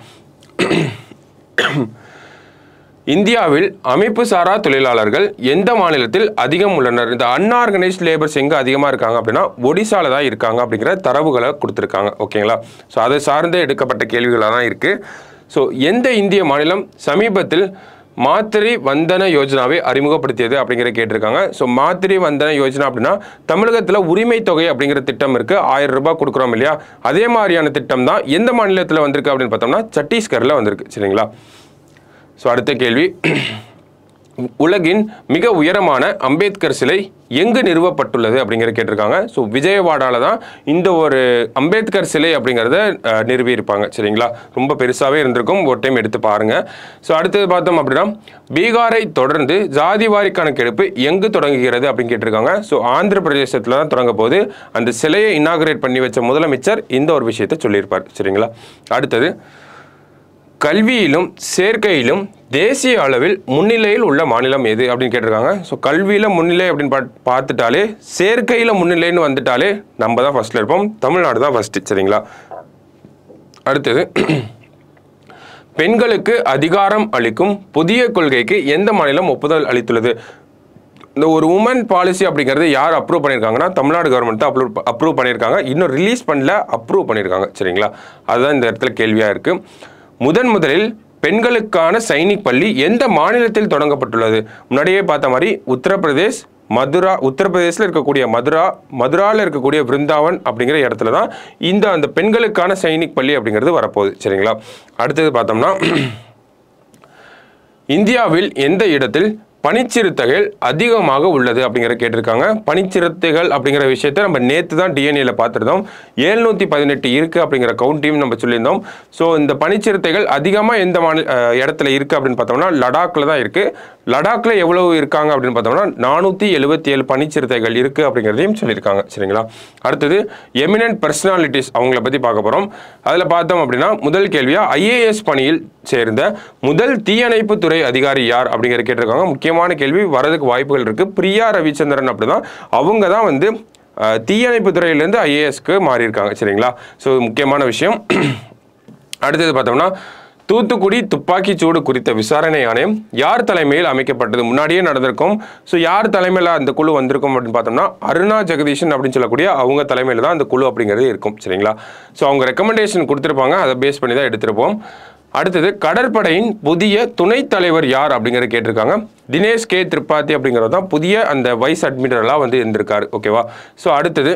இந்தியாவில் அமைப்பு சாரா தொழிலாளர்கள் எந்த மாநிலத்தில் அதிகம் உள்ளனர் இந்த அன்ஆர்கனைஸ்ட் லேபர்ஸ் எங்கே அதிகமாக இருக்காங்க அப்படின்னா ஒடிசால தான் இருக்காங்க அப்படிங்கிற தரவுகளை கொடுத்துருக்காங்க ஓகேங்களா ஸோ அதை சார்ந்து எடுக்கப்பட்ட கேள்விகளாக தான் இருக்குது ஸோ எந்த இந்திய மாநிலம் சமீபத்தில் மாத்திரை வந்தன யோஜனாவை அறிமுகப்படுத்தியது அப்படிங்கிற கேட்டிருக்காங்க ஸோ மாத்திரை வந்தன யோஜனா அப்படின்னா தமிழகத்தில் உரிமை தொகை அப்படிங்கிற திட்டம் இருக்குது ஆயிரம் ரூபாய் கொடுக்குறோம் இல்லையா அதே மாதிரியான திட்டம் தான் எந்த மாநிலத்தில் வந்திருக்கு அப்படின்னு பார்த்தோம்னா சத்தீஸ்கரில் வந்திருக்கு சரிங்களா ஸோ அடுத்த கேள்வி உலகின் மிக உயரமான அம்பேத்கர் சிலை எங்கு நிறுவப்பட்டுள்ளது அப்படிங்கிற கேட்டிருக்காங்க ஸோ விஜயவாடால தான் இந்த ஒரு அம்பேத்கர் சிலை அப்படிங்கிறத அஹ், நிறுவியிருப்பாங்க சரிங்களா ரொம்ப பெருசாகவே இருந்திருக்கும் ஒரு டைம் எடுத்து பாருங்க ஸோ அடுத்தது பார்த்தோம் அப்படின்னா பீகாரை தொடர்ந்து ஜாதிவாரி கணக்கெடுப்பு எங்கு தொடங்குகிறது அப்படின்னு கேட்டிருக்காங்க ஸோ ஆந்திர பிரதேசத்தில் தான் தொடங்க போது அந்த சிலையை இனாகரேட் பண்ணி வச்ச முதலமைச்சர் இந்த ஒரு விஷயத்தை சொல்லியிருப்பார் சரிங்களா அடுத்தது கல்வியிலும் சேர்க்கையிலும் தேசிய அளவில் முன்னிலையில் உள்ள மாநிலம் எது அப்படின்னு கேட்டிருக்காங்க ஸோ கல்வியில் முன்னிலை அப்படின்னு பா பார்த்துட்டாலே சேர்க்கையில் முன்னிலைன்னு வந்துட்டாலே நம்ம தான் ஃபஸ்ட்டில் இருப்போம் தமிழ்நாடு தான் ஃபஸ்ட்டு சரிங்களா அடுத்தது பெண்களுக்கு அதிகாரம் அளிக்கும் புதிய கொள்கைக்கு எந்த மாநிலம் ஒப்புதல் அளித்துள்ளது இந்த ஒரு உமன் பாலிசி அப்படிங்கிறது யார் அப்ரூவ் பண்ணியிருக்காங்கன்னா தமிழ்நாடு கவர்மெண்ட் தான் அப்ரூவ் அப்ரூவ் பண்ணியிருக்காங்க இன்னும் ரிலீஸ் பண்ணல அப்ரூவ் பண்ணியிருக்காங்க சரிங்களா அதுதான் இந்த இடத்துல கேள்வியாக இருக்குது முதன் முதலில் பெண்களுக்கான சைனிக் பள்ளி எந்த மாநிலத்தில் தொடங்கப்பட்டுள்ளது முன்னாடியே பார்த்த மாதிரி உத்தரப்பிரதேஷ் மதுரா உத்தரப்பிரதேசில் இருக்கக்கூடிய மதுரா மதுராவில் இருக்கக்கூடிய பிருந்தாவன் அப்படிங்கிற இடத்துல தான் இந்த அந்த பெண்களுக்கான சைனிக் பள்ளி அப்படிங்கிறது வரப்போகுது சரிங்களா அடுத்தது பார்த்தோம்னா இந்தியாவில் எந்த இடத்தில் பனிச்சிறுத்தைகள் அதிகமாக உள்ளது அப்படிங்கிற கேட்டிருக்காங்க பனிச்சிறுத்தைகள் அப்படிங்கிற விஷயத்தை நம்ம நேற்று தான் டிஎன்ஏல பார்த்துருந்தோம் ஏழ்நூற்றி பதினெட்டு இருக்குது அப்படிங்கிற கவுண்டையும் நம்ம சொல்லியிருந்தோம் ஸோ இந்த பனிச்சிறுத்தைகள் அதிகமாக எந்த மாநில அஹ், இடத்துல இருக்குது அப்படின்னு பார்த்தோம்னா லடாக்ல தான் இருக்குது லடாக்ல எவ்வளவு இருக்காங்க அப்படின்னு பார்த்தோம்னா நானூற்றி எழுபத்தி ஏழு பனிச்சிறுத்தைகள் இருக்குது அப்படிங்கிறதையும் சொல்லியிருக்காங்க சரிங்களா அடுத்தது எமினன்ட் பர்சனாலிட்டிஸ் அவங்கள பற்றி பார்க்க போகிறோம் அதில் பார்த்தோம் அப்படின்னா முதல் கேள்வியாக ஐஏஎஸ் பணியில் சேர்ந்த முதல் தீயணைப்பு துறை அதிகாரி யார் அப்படிங்கிற கேட்டிருக்காங்க முக்கியமான கேள்வி வரதுக்கு வாய்ப்புகள் இருக்குது பிரியா ரவிச்சந்திரன் அப்படிதான் அவங்க தான் வந்து அஹ், தீயணைப்பு துறையிலேருந்து ஐஏஎஸ்க்கு மாறியிருக்காங்க சரிங்களா ஸோ முக்கியமான விஷயம் அடுத்தது பார்த்தோம்னா தூத்துக்குடி துப்பாக்கிச் சூடு குறித்த விசாரணை ஆணையம் யார் தலைமையில் அமைக்கப்பட்டது முன்னாடியே நடந்திருக்கும் ஸோ யார் தலைமையில் அந்த குழு வந்திருக்கும் அப்படின்னு பார்த்தோம்னா அருணா ஜெகதீஷன் அப்படின்னு சொல்லக்கூடிய அவங்க தலைமையில் தான் அந்த குழு அப்படிங்கிறது இருக்கும் சரிங்களா ஸோ அவங்க ரெக்கமெண்டேஷன் கொடுத்துருப்பாங்க அதை பேஸ் பண்ணி தான் எடுத்திருப்போம் அடுத்தது கடற்படையின் புதிய துணைத் தலைவர் யார் அப்படிங்கிறத கேட்டிருக்காங்க தினேஷ் கே திரிபாதி அப்படிங்கிறது தான் புதிய அந்த வைஸ் அட்மிரலாக வந்து இருந்திருக்காரு ஓகேவா ஸோ அடுத்தது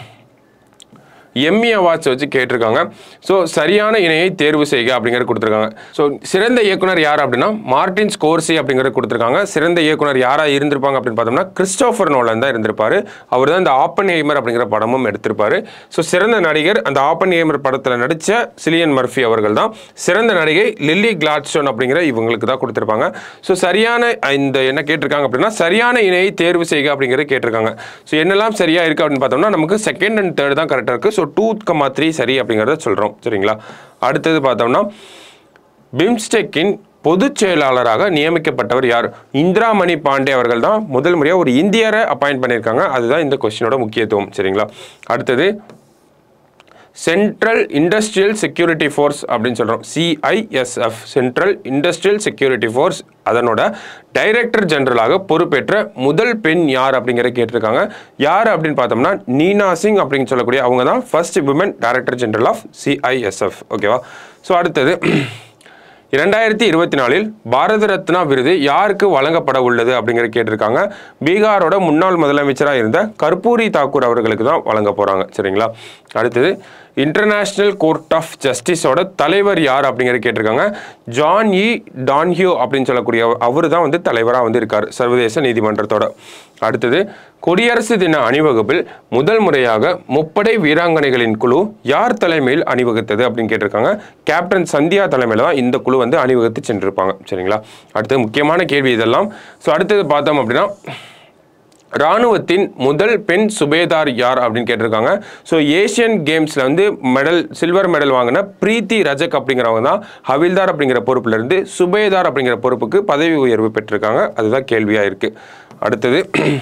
எம்மி அவார்ட்ஸ் வச்சு கேட்டிருக்காங்க ஸோ சரியான இணையை தேர்வு செய்க அப்படிங்கிறது கொடுத்துருக்காங்க ஸோ சிறந்த இயக்குனர் யார் அப்படின்னா மார்டின் ஸ்கோர்சி அப்படிங்கிறது கொடுத்துருக்காங்க சிறந்த இயக்குனர் யாராக இருந்திருப்பாங்க அப்படின்னு பார்த்தோம்னா கிறிஸ்டோஃபர் நோலன் தான் இருந்திருப்பாரு அவர் தான் இந்த ஆப்பன் ஹேமர் அப்படிங்கிற படமும் எடுத்திருப்பாரு ஸோ சிறந்த நடிகர் அந்த ஆப்பன் ஹேமர் படத்தில் நடித்த சிலியன் மர்ஃபி அவர்கள் தான் சிறந்த நடிகை லில்லி கிளாட்ஸ்டோன் அப்படிங்கிற இவங்களுக்கு தான் கொடுத்துருப்பாங்க ஸோ சரியான இந்த என்ன கேட்டிருக்காங்க அப்படின்னா சரியான இணையை தேர்வு செய்க அப்படிங்கிறது கேட்டிருக்காங்க ஸோ என்னெல்லாம் சரியா இருக்கு அப்படின்னு பார்த்தோம்னா நமக்கு செகண்ட் அண்ட் தேர்ட் தான் கரெக்டாக இருக்கு ஸோ டூ கமா த்ரீ சரி அப்படிங்கிறத சொல்கிறோம் சரிங்களா அடுத்தது பார்த்தோம்னா பிம்ஸ்டெக்கின் பொதுச் செயலாளராக நியமிக்கப்பட்டவர் யார் இந்திராமணி பாண்டே அவர்கள் தான் முதல் முறையாக ஒரு இந்தியரை அப்பாயிண்ட் பண்ணியிருக்காங்க அதுதான் இந்த கொஸ்டினோட முக்கியத்துவம் சரிங்களா அடுத்தது சென்ட்ரல் இண்டஸ்ட்ரியல் செக்யூரிட்டி ஃபோர்ஸ் அப்படின்னு சொல்கிறோம் CISF central industrial security force அதனோட டைரக்டர் ஜெனரலாக பொறுப்பேற்ற முதல் பெண் யார் அப்படிங்கிற கேட்டிருக்காங்க யார் அப்படின்னு பார்த்தோம்னா நீனா சிங் அப்படின்னு சொல்லக்கூடிய அவங்க தான் first women director general of CISF ஓகேவா ஸோ அடுத்தது இரண்டாயிரத்தி இருபத்தி நாலில் பாரத ரத்னா விருது யாருக்கு வழங்கப்பட உள்ளது அப்படிங்கிற கேட்டிருக்காங்க பீகாரோட முன்னாள் முதலமைச்சராக இருந்த கர்பூரி தாக்கூர் அவர்களுக்கு தான் வழங்க போகிறாங்க சரிங்களா அடுத்தது இன்டர்நேஷ்னல் கோர்ட் ஆஃப் ஜஸ்டிஸோட தலைவர் யார் அப்படிங்கிற கேட்டிருக்காங்க ஜான் இ டான்ஹியோ அப்படின்னு சொல்லக்கூடிய அவர் தான் வந்து தலைவராக வந்து இருக்கார் சர்வதேச நீதிமன்றத்தோட அடுத்தது குடியரசு தின அணிவகுப்பில் முதல் முறையாக முப்படை வீராங்கனைகளின் குழு யார் தலைமையில் அணிவகுத்தது அப்படின்னு கேட்டிருக்காங்க கேப்டன் சந்தியா தலைமையில் தான் இந்த குழு வந்து அணிவகுத்து சென்றிருப்பாங்க சரிங்களா அடுத்தது முக்கியமான கேள்வி இதெல்லாம் ஸோ அடுத்தது பார்த்தோம் அப்படின்னா ராணுவத்தின் முதல் பெண் சுபேதார் யார் அப்படின்னு கேட்டிருக்காங்க ஸோ ஏஷியன் கேம்ஸில் வந்து மெடல் சில்வர் மெடல் வாங்கின பிரீத்தி ரஜக் அப்படிங்கிறவங்க தான் ஹவில்தார் அப்படிங்கிற பொறுப்புல இருந்து சுபேதார் அப்படிங்கிற பொறுப்புக்கு பதவி உயர்வு பெற்றிருக்காங்க அதுதான் கேள்வியாக இருக்குது அடுத்தது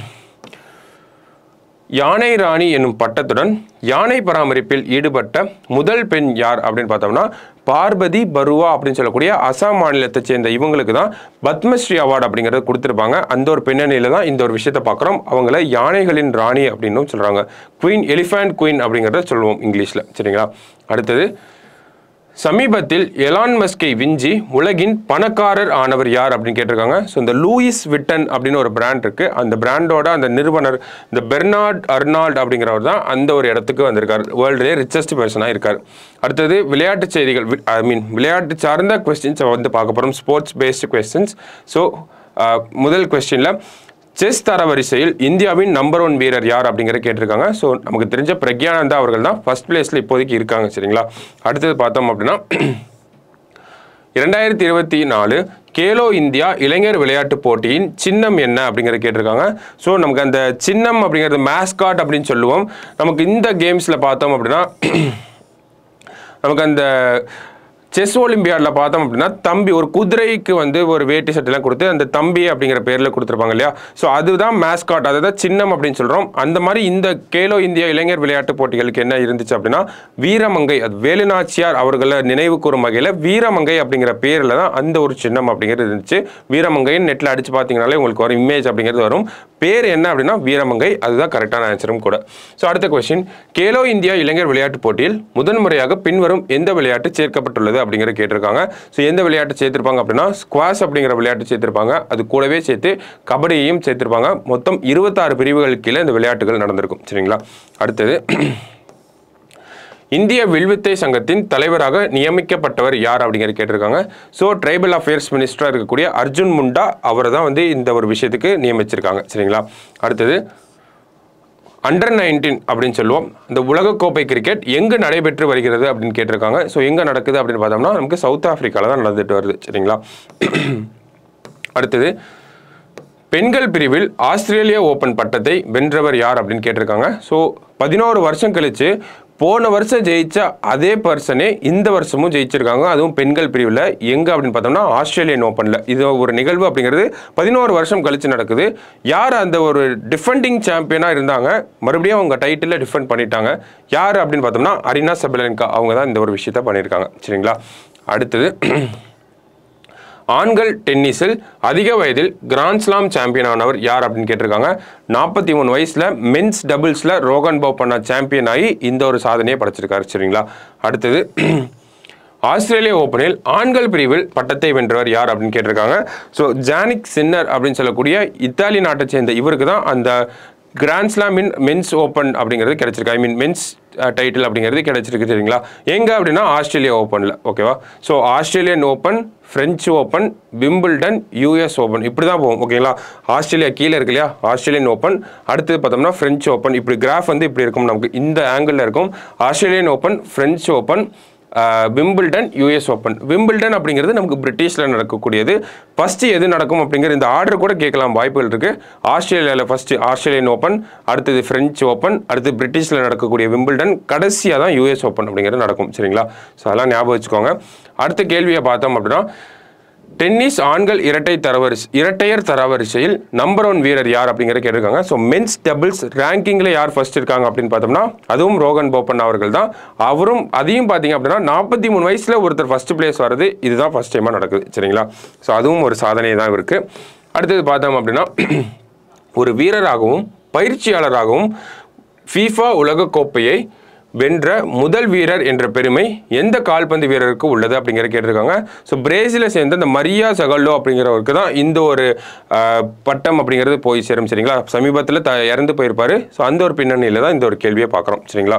யானை ராணி என்னும் பட்டத்துடன் யானை பராமரிப்பில் ஈடுபட்ட முதல் பெண் யார் அப்படின்னு பார்த்தோம்னா பார்வதி பருவா அப்படின்னு சொல்லக்கூடிய அசாம் மாநிலத்தை சேர்ந்த இவங்களுக்கு தான் பத்மஸ்ரீ அவார்டு அப்படிங்கிறத கொடுத்துருப்பாங்க அந்த ஒரு பின்னணியில தான் இந்த ஒரு விஷயத்தை பார்க்குறோம் அவங்கள யானைகளின் ராணி அப்படின்னும் சொல்கிறாங்க குயின் எலிஃபண்ட் குயின் அப்படிங்கிறத சொல்லுவோம் இங்கிலீஷில் சரிங்களா அடுத்தது சமீபத்தில் எலான் மஸ்கை விஞ்சி உலகின் பணக்காரர் ஆனவர் யார் அப்படின்னு கேட்டிருக்காங்க ஸோ இந்த லூயிஸ் விட்டன் அப்படின்னு ஒரு பிராண்ட் இருக்கு அந்த பிராண்டோட அந்த நிறுவனர் இந்த பெர்னார்ட் அர்னால்ட் அப்படிங்கிறவர் தான் அந்த ஒரு இடத்துக்கு வந்திருக்கார் வேர்ல்டுலேயே ரிச்சஸ்ட் பர்சனாக இருக்கார் அடுத்தது விளையாட்டு செய்திகள் ஐ மீன் விளையாட்டு சார்ந்த கொஸ்டின்ஸை வந்து பார்க்க போகிறோம் ஸ்போர்ட்ஸ் பேஸ்டு கொஸ்டின்ஸ் ஸோ முதல் கொஸ்டினில் செஸ் தரவரிசையில் இந்தியாவின் நம்பர் ஒன் வீரர் யார் அப்படிங்கிற கேட்டிருக்காங்க ஸோ நமக்கு தெரிஞ்ச பிரக்யானந்தா அவர்கள் தான் ஃபர்ஸ்ட் பிளேஸில் இப்போதைக்கு இருக்காங்க சரிங்களா அடுத்தது பார்த்தோம் அப்படின்னா இரண்டாயிரத்தி இருபத்தி நாலு கேலோ இந்தியா இளைஞர் விளையாட்டு போட்டியின் சின்னம் என்ன அப்படிங்கிறத கேட்டிருக்காங்க ஸோ நமக்கு அந்த சின்னம் அப்படிங்கிறது மேஸ்காட் அப்படின்னு சொல்லுவோம் நமக்கு இந்த கேம்ஸில் பார்த்தோம் அப்படின்னா நமக்கு அந்த செஸ் ஒலிம்பியாடில் பார்த்தோம் அப்படின்னா தம்பி ஒரு குதிரைக்கு வந்து ஒரு வேட்டி சட்டைலாம் கொடுத்து அந்த தம்பி அப்படிங்கிற பேரில் கொடுத்துருப்பாங்க இல்லையா ஸோ அதுதான் மேஸ்காட் அதுதான் சின்னம் அப்படின்னு சொல்கிறோம் அந்த மாதிரி இந்த கேலோ இந்தியா இளைஞர் விளையாட்டு போட்டிகளுக்கு என்ன இருந்துச்சு அப்படின்னா வீரமங்கை அது வேலுநாச்சியார் அவர்களை நினைவு கூறும் வகையில் வீரமங்கை அப்படிங்கிற பேரில் தான் அந்த ஒரு சின்னம் அப்படிங்கிறது இருந்துச்சு வீரமங்கைன்னு நெட்டில் அடிச்சு பார்த்தீங்கனாலே உங்களுக்கு வரும் இமேஜ் அப்படிங்கிறது வரும் பேர் என்ன அப்படின்னா வீரமங்கை அதுதான் கரெக்டான ஆன்சரும் கூட ஸோ அடுத்த கொஸ்டின் கேலோ இந்தியா இளைஞர் விளையாட்டு போட்டியில் முதன்முறையாக பின்வரும் எந்த விளையாட்டு சேர்க்கப்பட்டுள்ளது அப்படிங்கிற கேட்டிருக்காங்க ஸோ எந்த விளையாட்டு சேர்த்திருப்பாங்க அப்படின்னா ஸ்குவாஷ் அப்படிங்கிற விளையாட்டு சேர்த்திருப்பாங்க அது கூடவே சேர்த்து கபடியையும் சேர்த்திருப்பாங்க மொத்தம் இருபத்தாறு பிரிவுகள் கீழே இந்த விளையாட்டுகள் நடந்திருக்கும் சரிங்களா அடுத்தது இந்திய வில்வித்தை சங்கத்தின் தலைவராக நியமிக்கப்பட்டவர் யார் அப்படிங்கிறது கேட்டிருக்காங்க ஸோ ட்ரைபல் அஃபேர்ஸ் மினிஸ்டராக இருக்கக்கூடிய அர்ஜுன் முண்டா அவரை தான் வந்து இந்த ஒரு விஷயத்துக்கு நியமிச்சிருக்காங்க சரிங்களா அடுத்தது அண்டர் நைன்டீன் அப்படின்னு சொல்லுவோம் இந்த உலகக்கோப்பை கிரிக்கெட் எங்கே நடைபெற்று வருகிறது அப்படின்னு கேட்டிருக்காங்க ஸோ எங்கே நடக்குது அப்படின்னு பார்த்தோம்னா நமக்கு சவுத் ஆஃப்ரிக்காவில் தான் நடந்துட்டு வருது சரிங்களா அடுத்தது பெண்கள் பிரிவில் ஆஸ்திரேலியா ஓப்பன் பட்டத்தை வென்றவர் யார் அப்படின்னு கேட்டிருக்காங்க ஸோ பதினோரு வருஷம் கழிச்சு போன வருஷம் ஜெயிச்ச அதே பர்சனே இந்த வருஷமும் ஜெயிச்சிருக்காங்க அதுவும் பெண்கள் பிரிவில் எங்கே அப்படின்னு பார்த்தோம்னா ஆஸ்திரேலியன் ஓப்பனில் இது ஒரு நிகழ்வு அப்படிங்கிறது பதினோரு வருஷம் கழிச்சு நடக்குது யார் அந்த ஒரு டிஃபெண்டிங் சாம்பியனாக இருந்தாங்க மறுபடியும் அவங்க டைட்டில் டிஃபெண்ட் பண்ணிட்டாங்க யார் அப்படின்னு பார்த்தோம்னா அரினா சபலன்கா அவங்க தான் இந்த ஒரு விஷயத்த பண்ணியிருக்காங்க சரிங்களா அடுத்தது ஆண்கள் டென்னிஸில் அதிக வயதில் கிராண்ட்ஸ்லாம் சாம்பியன் ஆனவர் யார் அப்படின்னு கேட்டிருக்காங்க நாற்பத்தி மூணு வயசில் மென்ஸ் டபுள்ஸில் ரோகன் போப்பண்ணா சாம்பியன் ஆகி இந்த ஒரு சாதனையை படைச்சிருக்காரு சரிங்களா அடுத்தது ஆஸ்திரேலிய ஓப்பனில் ஆண்கள் பிரிவில் பட்டத்தை வென்றவர் யார் அப்படின்னு கேட்டிருக்காங்க ஸோ ஜானிக் சின்னர் அப்படின்னு சொல்லக்கூடிய இத்தாலி நாட்டை சேர்ந்த இவருக்கு தான் அந்த grand slam in men's open அப்படிங்கிறது கிடைச்சிருக்கு ஐ மீன் மென்ஸ் டைட்டில் அப்படிங்கிறது கிடைச்சிருக்கு சரிங்களா எங்கே அப்படின்னா ஆஸ்திரேலியா ஓப்பனில் ஓகேவா so Australian open French open Wimbledon US open இப்படி தான் போகும் ஓகேங்களா ஆஸ்திரேலியா கீழே இருக்கு இல்லையா ஆஸ்திரேலியன் ஓப்பன் அடுத்து பார்த்தோம்னா ஃப்ரெஞ்சு ஓப்பன் இப்படி கிராஃப் வந்து இப்படி இருக்கும் நமக்கு இந்த ஆங்கிளில் இருக்கும் Australian open French open Wimbledon US open Wimbledon அப்படிங்கிறது நமக்கு பிரிட்டிஷில் நடக்கக்கூடியது ஃபஸ்ட்டு எது நடக்கும் அப்படிங்கிற இந்த ஆர்டர் கூட கேட்கலாம் வாய்ப்புகள் இருக்குது ஆஸ்திரேலியாவில் ஃபஸ்ட்டு ஆஸ்திரேலியன் ஓப்பன் அடுத்தது ஃப்ரெஞ்ச் ஓப்பன் அடுத்து பிரிட்டிஷில் நடக்கக்கூடிய விம்பிள்டன் கடைசியாக தான் யூஎஸ் ஓப்பன் அப்படிங்கிறது நடக்கும் சரிங்களா ஸோ அதெல்லாம் ஞாபகம் வச்சுக்கோங்க அடுத்த கேள்வியை பார்த்தோம் அப்படின்னா டென்னிஸ் ஆண்கள் இரட்டை தரவரிசை இரட்டையர் தரவரிசையில் நம்பர் ஒன் வீரர் யார் அப்படிங்கிற கேட்டிருக்காங்க ஸோ மென்ஸ் டபுள்ஸ் ரேங்கிங்கில் யார் ஃபர்ஸ்ட் இருக்காங்க அப்படின்னு பார்த்தோம்னா அதுவும் ரோகன் போப்பன் அவர்கள் தான் அவரும் அதையும் பார்த்தீங்க அப்படின்னா நாற்பத்தி மூணு வயசில் ஒருத்தர் ஃபர்ஸ்ட் பிளேஸ் வர்றது இதுதான் ஃபர்ஸ்ட் டைமாக நடக்குது சரிங்களா ஸோ அதுவும் ஒரு சாதனை தான் இருக்கு அடுத்தது பார்த்தோம் அப்படின்னா ஒரு வீரராகவும் பயிற்சியாளராகவும் ஃபீஃபா உலகக்கோப்பையை வென்ற முதல் வீரர் என்ற பெருமை எந்த கால்பந்து வீரருக்கு உள்ளது அப்படிங்கிற கேட்டிருக்காங்க ஸோ பிரேசிலை சேர்ந்த இந்த மரியா சகல்லோ அப்படிங்கிறவருக்கு தான் இந்த ஒரு ஆஹ், பட்டம் அப்படிங்கிறது போய் சேரும் சரிங்களா சமீபத்தில் த இறந்து போயிருப்பாரு ஸோ அந்த ஒரு பின்னணியில் தான் இந்த ஒரு கேள்வியை பார்க்குறோம் சரிங்களா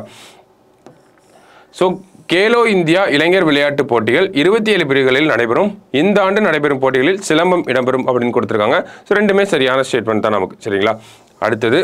ஸோ கேலோ இந்தியா இளைஞர் விளையாட்டுப் போட்டிகள் இருபத்தி ஏழு பிரிவுகளில் நடைபெறும் இந்த ஆண்டு நடைபெறும் போட்டிகளில் சிலம்பம் இடம்பெறும் அப்படின்னு கொடுத்துருக்காங்க ஸோ ரெண்டுமே சரியான ஸ்டேட்மெண்ட் தான் நமக்கு சரிங்களா அடுத்தது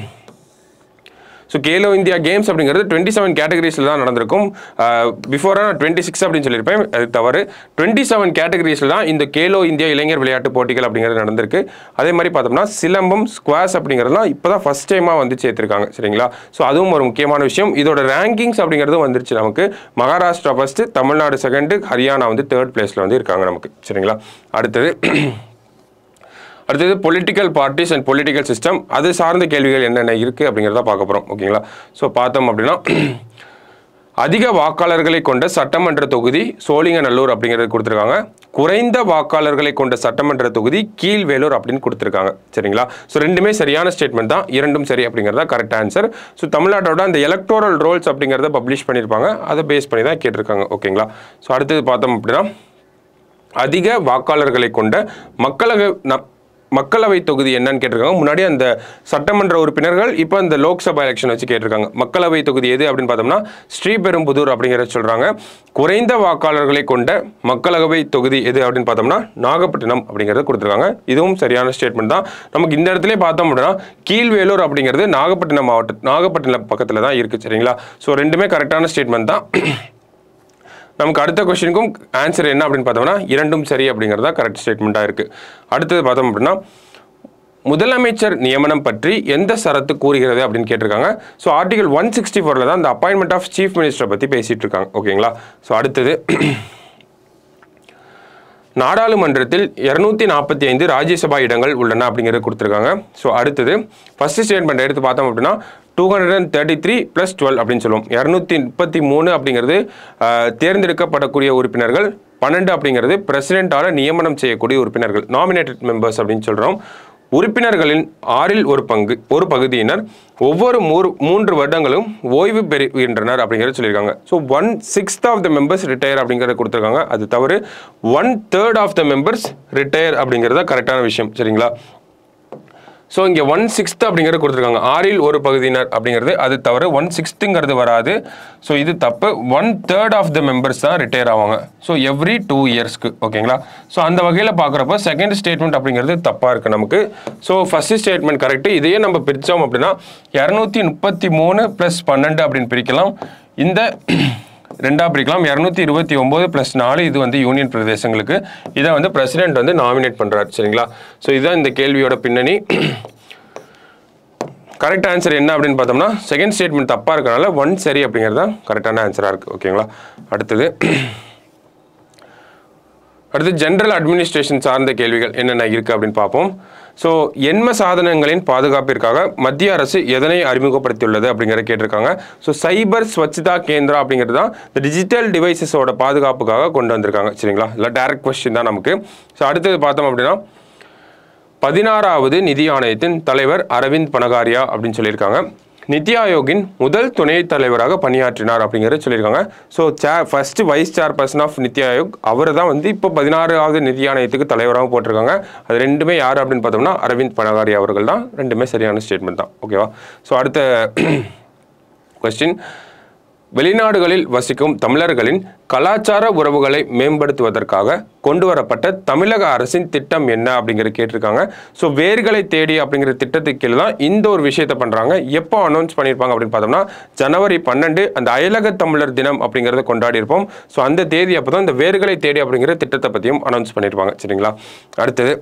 ஸோ கேலோ இந்தியா கேம்ஸ் அப்படிங்கிறது டுவெண்ட்டி செவன் கேட்டகரிஸில் தான் நடந்திருக்கும் பிஃபோராக நான் டுவெண்ட்டி சிக்ஸ் அப்படின்னு சொல்லியிருப்பேன் அது தவறு டுவெண்ட்டி செவன் கேட்டகரிஸில் தான் இந்த கேலோ இந்தியா இளைஞர் விளையாட்டு போட்டிகள் அப்படிங்கிறது நடந்திருக்கு அதே மாதிரி பார்த்தோம்னா சிலம்பம் ஸ்குவாஷ் அப்படிங்கிறதுலாம் இப்போ தான் ஃபஸ்ட் டைமாக வந்து சேர்த்துருக்காங்க சரிங்களா ஸோ அதுவும் ஒரு முக்கியமான விஷயம் இதோட ரேங்கிங்ஸ் அப்படிங்கிறது வந்துருச்சு நமக்கு மகாராஷ்டிரா ஃபஸ்ட்டு தமிழ்நாடு செகண்டு ஹரியானா வந்து தேர்ட் பிளேஸில் வந்து இருக்காங்க நமக்கு சரிங்களா அடுத்தது அடுத்தது political parties and political system அது சார்ந்த கேள்விகள் என்னென்ன இருக்குது அப்படிங்கிறத பார்க்க போகிறோம் ஓகேங்களா ஸோ பார்த்தோம் அப்படின்னா அதிக வாக்காளர்களை கொண்ட சட்டமன்ற தொகுதி சோழிங்கநல்லூர் அப்படிங்கிறது கொடுத்துருக்காங்க குறைந்த வாக்காளர்களை கொண்ட சட்டமன்ற தொகுதி கீழ்வேலூர் அப்படின்னு கொடுத்துருக்காங்க சரிங்களா ஸோ ரெண்டுமே சரியான ஸ்டேட்மெண்ட் தான் இரண்டும் சரி அப்படிங்கிறதா கரெக்ட் ஆன்சர் ஸோ தமிழ்நாட்டோட அந்த எலக்டோரல் ரோல்ஸ் அப்படிங்கிறத பப்ளிஷ் பண்ணியிருப்பாங்க அதை பேஸ் பண்ணி தான் கேட்டிருக்காங்க ஓகேங்களா ஸோ அடுத்தது பார்த்தோம் அப்படின்னா அதிக வாக்காளர்களை கொண்ட மக்களவை ந- மக்களவை தொகுதி என்னன்னு கேட்டிருக்காங்க முன்னாடி அந்த சட்டமன்ற உறுப்பினர்கள் இப்போ இந்த லோக்சபா எலெக்ஷன் வச்சு கேட்டிருக்காங்க மக்களவை தொகுதி எது அப்படின்னு பார்த்தோம்னா ஸ்ரீபெரும்புதூர் அப்படிங்கிறத சொல்றாங்க குறைந்த வாக்காளர்களை கொண்ட மக்களவை தொகுதி எது அப்படின்னு பார்த்தோம்னா நாகப்பட்டினம் அப்படிங்கிறத கொடுத்துருக்காங்க இதுவும் சரியான ஸ்டேட்மெண்ட் தான் நமக்கு இந்த இடத்துல பார்த்தோம் அப்படின்னா கீழ்வேலூர் அப்படிங்கிறது நாகப்பட்டினம் மாவட்ட நாகப்பட்டினம் பக்கத்தில் தான் இருக்குது சரிங்களா ஸோ ரெண்டுமே கரெக்டான ஸ்டேட்மெண்ட் தான் நமக்கு அடுத்த கொஸ்டினுக்கும் ஆன்சர் என்ன அப்படின்னு பார்த்தோம்னா இரண்டும் சரி அப்படிங்கிறது தான் கரெக்ட் ஸ்டேட்மெண்ட்டாக இருக்குது அடுத்தது பார்த்தோம் அப்படின்னா முதலமைச்சர் நியமனம் பற்றி எந்த சரத்து கூறுகிறது அப்படின்னு கேட்டிருக்காங்க ஸோ ஆர்டிகல் ஒன் சிக்ஸ்டி ஃபோரில் தான் இந்த அப்பாயின்மெண்ட் ஆஃப் சீஃப் மினிஸ்டரை பற்றி பேசிகிட்டு இருக்காங்க ஓகேங்களா ஸோ அடுத்தது நாடாளுமன்றத்தில் இரநூத்தி நாற்பத்தி ஐந்து ராஜ்யசபா இடங்கள் உள்ளன அப்படிங்கிறது கொடுத்துருக்காங்க ஸோ அடுத்தது ஃபர்ஸ்ட் ஸ்டேட்மெண்ட் எடுத்து பார்த்தோம் அப்படின்னா two hundred and thirty three plus twelve அப்படின்னு சொல்லுவோம் இரநூத்தி முப்பத்தி மூணு அப்படிங்கிறது ஆஹ், தேர்ந்தெடுக்கப்படக்கூடிய உறுப்பினர்கள் பன்னெண்டு அப்படிங்கிறது பிரசிடென்ட்டால் நியமனம் செய்யக்கூடிய உறுப்பினர்கள் நாமினேட்டட் மெம்பர்ஸ் அப்படின்னு சொல்கிறோம் உறுப்பினர்களின் ஆறில் ஒரு பங்கு ஒரு பகுதியினர் ஒவ்வொரு மூறு மூன்று வருடங்களும் ஓய்வு பெறுகின்றனர் அப்படிங்கிறத சொல்லியிருக்காங்க so one sixth of the members retire அப்படிங்கிறத கொடுத்துருக்காங்க அது தவறு one third of the members retire அப்படிங்கிறத கரெக்டான விஷயம் சரிங்களா ஸோ இங்கே ஒன் சிக்ஸ்த் அப்படிங்கிறது கொடுத்துருக்காங்க ஆறில் ஒரு பகுதியினர் அப்படிங்கிறது அது தவிர ஒன் சிக்ஸ்த்துங்கிறது வராது ஸோ இது தப்பு one third of the members தான் ரிட்டையர் ஆவாங்க ஸோ எவ்ரி டூ இயர்ஸ்க்கு ஓகேங்களா ஸோ அந்த வகையில் பார்க்குறப்ப செகண்ட் ஸ்டேட்மெண்ட் அப்படிங்கிறது தப்பாக இருக்குது நமக்கு ஸோ ஃபஸ்ட்டு ஸ்டேட்மெண்ட் கரெக்டு இதையே நம்ம பிரித்தோம் அப்படின்னா இரநூத்தி முப்பத்தி மூணு ப்ளஸ் பன்னெண்டு அப்படின்னு பிரிக்கலாம் இந்த ரெண்டா பிரிக்கலாம் இரநூத்தி இருபத்தி ஒம்பது ப்ளஸ் நாலு இது வந்து யூனியன் பிரதேசங்களுக்கு இதை வந்து பிரசிடென்ட் வந்து நாமினேட் பண்ணுறாரு சரிங்களா ஸோ இதுதான் இந்த கேள்வியோட பின்னணி கரெக்ட் ஆன்சர் என்ன அப்படின்னு பார்த்தோம்னா செகண்ட் ஸ்டேட்மெண்ட் தப்பாக இருக்கனால ஒன் சரி அப்படிங்கிறது தான் கரெக்டான ஆன்சராக இருக்குது ஓகேங்களா அடுத்தது அடுத்து ஜென்ரல் அட்மினிஸ்ட்ரேஷன் சார்ந்த கேள்விகள் என்னென்ன இருக்குது அப்படின்னு பார்ப்போம் ஸோ எண்ம சாதனங்களின் பாதுகாப்பிற்காக மத்திய அரசு எதனை அறிமுகப்படுத்தியுள்ளது அப்படிங்கிறத கேட்டிருக்காங்க ஸோ சைபர் ஸ்வச்தா கேந்திரா அப்படிங்கிறது தான் இந்த டிஜிட்டல் டிவைசஸோட பாதுகாப்புக்காக கொண்டு வந்திருக்காங்க சரிங்களா இல்லை டைரக்ட் கொஸ்டின் தான் நமக்கு ஸோ அடுத்தது பார்த்தோம் அப்படின்னா பதினாறாவது நிதி ஆணையத்தின் தலைவர் அரவிந்த் பனகாரியா அப்படின்னு சொல்லியிருக்காங்க நித்தி ஆயோக்கின் முதல் துணைத் தலைவராக பணியாற்றினார் அப்படிங்கிறத சொல்லியிருக்காங்க so say first vice chairperson of NITI Aayog அவர் தான் வந்து இப்போ பதினாறாவது நிதி ஆணையத்துக்கு தலைவராக போட்டிருக்காங்க அது ரெண்டுமே யார் அப்படின்னு பார்த்தோம்னா அரவிந்த் பனகாரியா அவர்கள் தான் ரெண்டுமே சரியான ஸ்டேட்மெண்ட் தான் ஓகேவா ஸோ அடுத்த கொஸ்டின் வெளிநாடுகளில் வசிக்கும் தமிழர்களின் கலாச்சார உறவுகளை மேம்படுத்துவதற்காக கொண்டு வரப்பட்ட தமிழக அரசின் திட்டம் என்ன அப்படிங்கிறது கேட்டிருக்காங்க ஸோ வேர்களை தேடி அப்படிங்கிற திட்டத்துக்கு கீழே தான் இந்த ஒரு விஷயத்தை பண்ணுறாங்க எப்போ அனௌன்ஸ் பண்ணியிருப்பாங்க அப்படின்னு பார்த்தோம்னா ஜனவரி பன்னெண்டு அந்த அயலக தமிழர் தினம் அப்படிங்கிறத கொண்டாடி இருப்போம் ஸோ அந்த தேதி அப்போ தான் இந்த வேர்களை தேடி அப்படிங்கிற திட்டத்தை பற்றியும் அனௌன்ஸ் பண்ணியிருப்பாங்க சரிங்களா அடுத்தது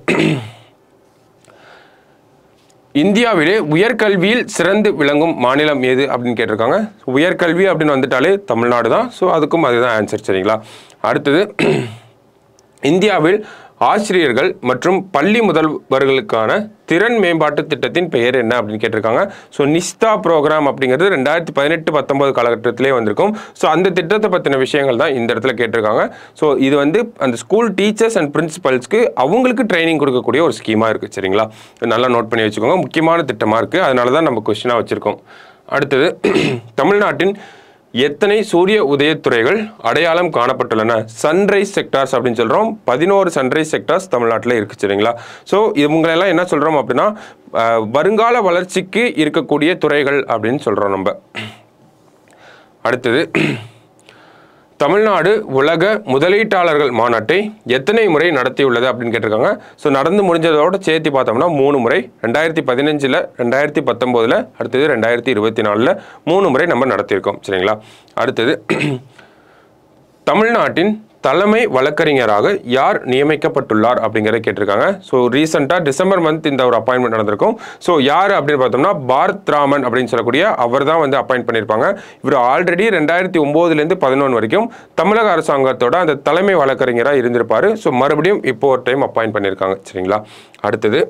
இந்தியாவிலே உயர்கல்வியில் சிறந்து விளங்கும் மாநிலம் எது அப்படின்னு கேட்டிருக்காங்க உயர்கல்வி அப்படின்னு வந்துட்டாலே தமிழ்நாடு தான் ஸோ அதுக்கும் அதுதான் ஆன்சர் சரிங்களா அடுத்தது இந்தியாவில் ஆசிரியர்கள் மற்றும் பள்ளி முதல்வர்களுக்கான திறன் மேம்பாட்டு திட்டத்தின் பெயர் என்ன அப்படின்னு கேட்டிருக்காங்க ஸோ நிஸ்தா ப்ரோக்ராம் அப்படிங்கிறது ரெண்டாயிரத்தி பதினெட்டு பத்தொன்பது காலகட்டத்திலே வந்திருக்கும் ஸோ அந்த திட்டத்தை பற்றின விஷயங்கள் தான் இந்த இடத்துல கேட்டிருக்காங்க ஸோ இது வந்து அந்த ஸ்கூல் டீச்சர்ஸ் அண்ட் பிரின்சிபல்ஸ்க்கு அவங்களுக்கு ட்ரைனிங் கொடுக்கக்கூடிய ஒரு ஸ்கீமாக இருக்குது சரிங்களா இது நல்லா நோட் பண்ணி வச்சுக்கோங்க முக்கியமான திட்டமாக இருக்குது அதனால தான் நம்ம கொஸ்டினாக வச்சுருக்கோம் அடுத்தது தமிழ்நாட்டின் எத்தனை சூரிய உதயத்துறைகள் அடையாளம் காணப்பட்டுள்ளன சன்ரைஸ் செக்டார்ஸ் அப்படின்னு சொல்கிறோம் பதினோரு சன்ரைஸ் செக்டார்ஸ் தமிழ்நாட்டில் இருக்கு சரிங்களா ஸோ இவங்களெல்லாம் என்ன சொல்கிறோம் அப்படின்னா அஹ், வருங்கால வளர்ச்சிக்கு இருக்கக்கூடிய துறைகள் அப்படின்னு சொல்கிறோம் நம்ம அடுத்தது தமிழ்நாடு உலக முதலீட்டாளர்கள் மாநாட்டை எத்தனை முறை நடத்தியுள்ளது அப்படின்னு கேட்டிருக்காங்க ஸோ நடந்து முடிஞ்சதோட சேர்த்து பார்த்தோம்னா மூணு முறை ரெண்டாயிரத்தி பதினஞ்சில் ரெண்டாயிரத்தி பத்தொம்போதில் அடுத்தது ரெண்டாயிரத்தி இருபத்தி நாலில் மூணு முறை நம்ம நடத்தியிருக்கோம் சரிங்களா அடுத்தது தமிழ்நாட்டின் தலைமை வழக்கறிஞராக யார் நியமிக்கப்பட்டுள்ளார் அப்படிங்கிறத கேட்டிருக்காங்க ஸோ ரீசெண்டாக டிசம்பர் மந்த் இந்த ஒரு அப்பாயின்மெண்ட் நடந்திருக்கும் ஸோ யார் அப்படின்னு பார்த்தோம்னா பாரத் ராமன் அப்படின்னு சொல்லக்கூடிய அவர் தான் வந்து அப்பாயின்ட் பண்ணியிருப்பாங்க இவர் ஆல்ரெடி ரெண்டாயிரத்தி ஒம்போதுலேருந்து பதினொன்று வரைக்கும் தமிழக அரசாங்கத்தோட அந்த தலைமை வழக்கறிஞராக இருந்திருப்பார் ஸோ மறுபடியும் இப்போ ஒரு டைம் அப்பாயின்ட் பண்ணியிருக்காங்க சரிங்களா அடுத்தது